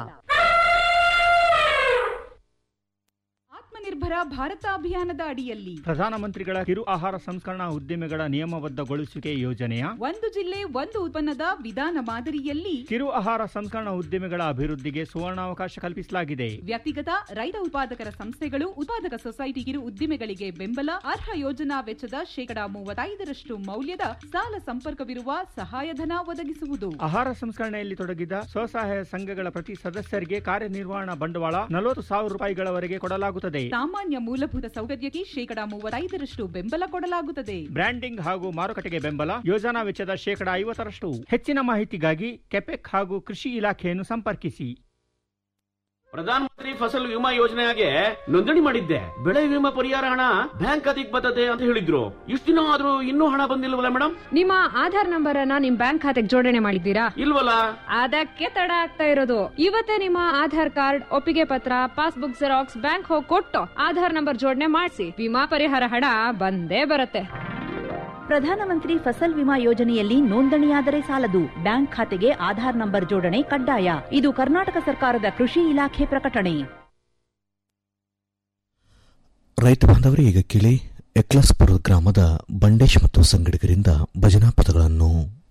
ಆತ್ಮನಿರ್ಭರ ಭಾರತ ಅಭಿಯಾನದ ಅಡಿಯಲ್ಲಿ ಪ್ರಧಾನಮಂತ್ರಿಗಳ ಕಿರು ಆಹಾರ ಸಂಸ್ಕರಣಾ ಉದ್ದಿಮೆಗಳ ನಿಯಮಬದ್ಧಗೊಳಿಸುವಿಕೆ ಯೋಜನೆಯ ಒಂದು ಜಿಲ್ಲೆ ಒಂದು ಉತ್ಪನ್ನದ ವಿಧಾನ ಮಾದರಿಯಲ್ಲಿ ಕಿರು ಆಹಾರ ಸಂಸ್ಕರಣಾ ಉದ್ದಿಮೆಗಳ ಅಭಿವೃದ್ಧಿಗೆ ಸುವರ್ಣಾವಕಾಶ ಕಲ್ಪಿಸಲಾಗಿದೆ ವ್ಯಕ್ತಿಗತ ರೈತ ಉತ್ಪಾದಕರ ಸಂಸ್ಥೆಗಳು ಉತ್ಪಾದಕ ಸೊಸೈಟಿ ಕಿರು ಉದ್ದಿಮೆಗಳಿಗೆ ಬೆಂಬಲ ಅರ್ಹ ಯೋಜನಾ ವೆಚ್ಚದ ಶೇಕಡಾ ಮೂವತ್ತೈದರಷ್ಟು ಮೌಲ್ಯದ ಸಾಲ ಸಂಪರ್ಕವಿರುವ ಸಹಾಯಧನ ಒದಗಿಸುವುದು ಆಹಾರ ಸಂಸ್ಕರಣೆಯಲ್ಲಿ ತೊಡಗಿದ ಸ್ವಸಹಾಯ ಸಂಘಗಳ ಪ್ರತಿ ಸದಸ್ಯರಿಗೆ ಕಾರ್ಯನಿರ್ವಹಣಾ ಬಂಡವಾಳ ನಲವತ್ತು ಸಾವಿರ ರೂಪಾಯಿಗಳವರೆಗೆ ಕೊಡಲಾಗುತ್ತದೆ ಸಾಮಾನ್ಯ ಮೂಲಭೂತ ಸೌಕರ್ಯಕ್ಕೆ ಶೇಕಡಾ ಮೂವತ್ತೈದರಷ್ಟು ಬೆಂಬಲ ಕೊಡಲಾಗುತ್ತದೆ ಬ್ರ್ಯಾಂಡಿಂಗ್ ಹಾಗೂ ಮಾರುಕಟ್ಟೆಗೆ ಬೆಂಬಲ ಯೋಜನಾ ವೆಚ್ಚದ ಶೇಕಡಾ ಐವತ್ತರಷ್ಟು ಹೆಚ್ಚಿನ ಮಾಹಿತಿಗಾಗಿ ಕೆಪೆಕ್ ಹಾಗೂ ಕೃಷಿ ಇಲಾಖೆಯನ್ನು ಸಂಪರ್ಕಿಸಿ ಪ್ರಧಾನಮಂತ್ರಿ ಫಸಲ್ ವಿಮಾ ಯೋಜನೆಗೆ ನೋಂದಣಿ ಮಾಡಿದ್ದೆ ಬೆಳೆ ವಿಮಾ ಪರಿಹಾರ ಹಣ ಬ್ಯಾಂಕ್ ಖಾತೆಗೆ ಬರ್ತದೆ ಅಂತ ಹೇಳಿದ್ರು ಇಷ್ಟು ದಿನ ಆದ್ರೂ ಇನ್ನೂ ಹಣ ಬಂದಿಲ್ವಲ್ಲ ಮೇಡಮ್ ನಿಮ್ಮ ಆಧಾರ್ ನಂಬರ್ ಅನ್ನ ನಿಮ್ ಬ್ಯಾಂಕ್ ಖಾತೆಗೆ ಜೋಡಣೆ ಮಾಡಿದ್ದೀರಾ ಇಲ್ವಲ್ಲ ಅದಕ್ಕೆ ತಡ ಆಗ್ತಾ ಇರೋದು ಇವತ್ತೇ ನಿಮ್ಮ ಆಧಾರ್ ಕಾರ್ಡ್ ಒಪ್ಪಿಗೆ ಪತ್ರ ಪಾಸ್ಬುಕ್ ಜೆರಾಕ್ಸ್ ಬ್ಯಾಂಕ್ ಹೋಗಿ ಕೊಟ್ಟು ಆಧಾರ್ ನಂಬರ್ ಜೋಡಣೆ ಮಾಡಿಸಿ ವಿಮಾ ಪರಿಹಾರ ಹಣ ಬಂದೇ ಬರುತ್ತೆ ಪ್ರಧಾನಮಂತ್ರಿ ಫಸಲ್ ವಿಮಾ ಯೋಜನೆಯಲ್ಲಿ ನೋಂದಣಿಯಾದರೆ ಸಾಲದು ಬ್ಯಾಂಕ್ ಖಾತೆಗೆ ಆಧಾರ್ ನಂಬರ್ ಜೋಡಣೆ ಕಡ್ಡಾಯ ಇದು ಕರ್ನಾಟಕ ಸರ್ಕಾರದ ಕೃಷಿ ಇಲಾಖೆ ಪ್ರಕಟಣೆ ರೈತ ಬಾಂಧವರೇ ಈಗ ಕೇಳಿ ಎಕ್ಲಾಸ್ಪುರ ಗ್ರಾಮದ ಬಂಡೇಶ್ ಮತ್ತು ಸಂಗಡಿಗರಿಂದ ಭಜನಾ ಪದಗಳನ್ನು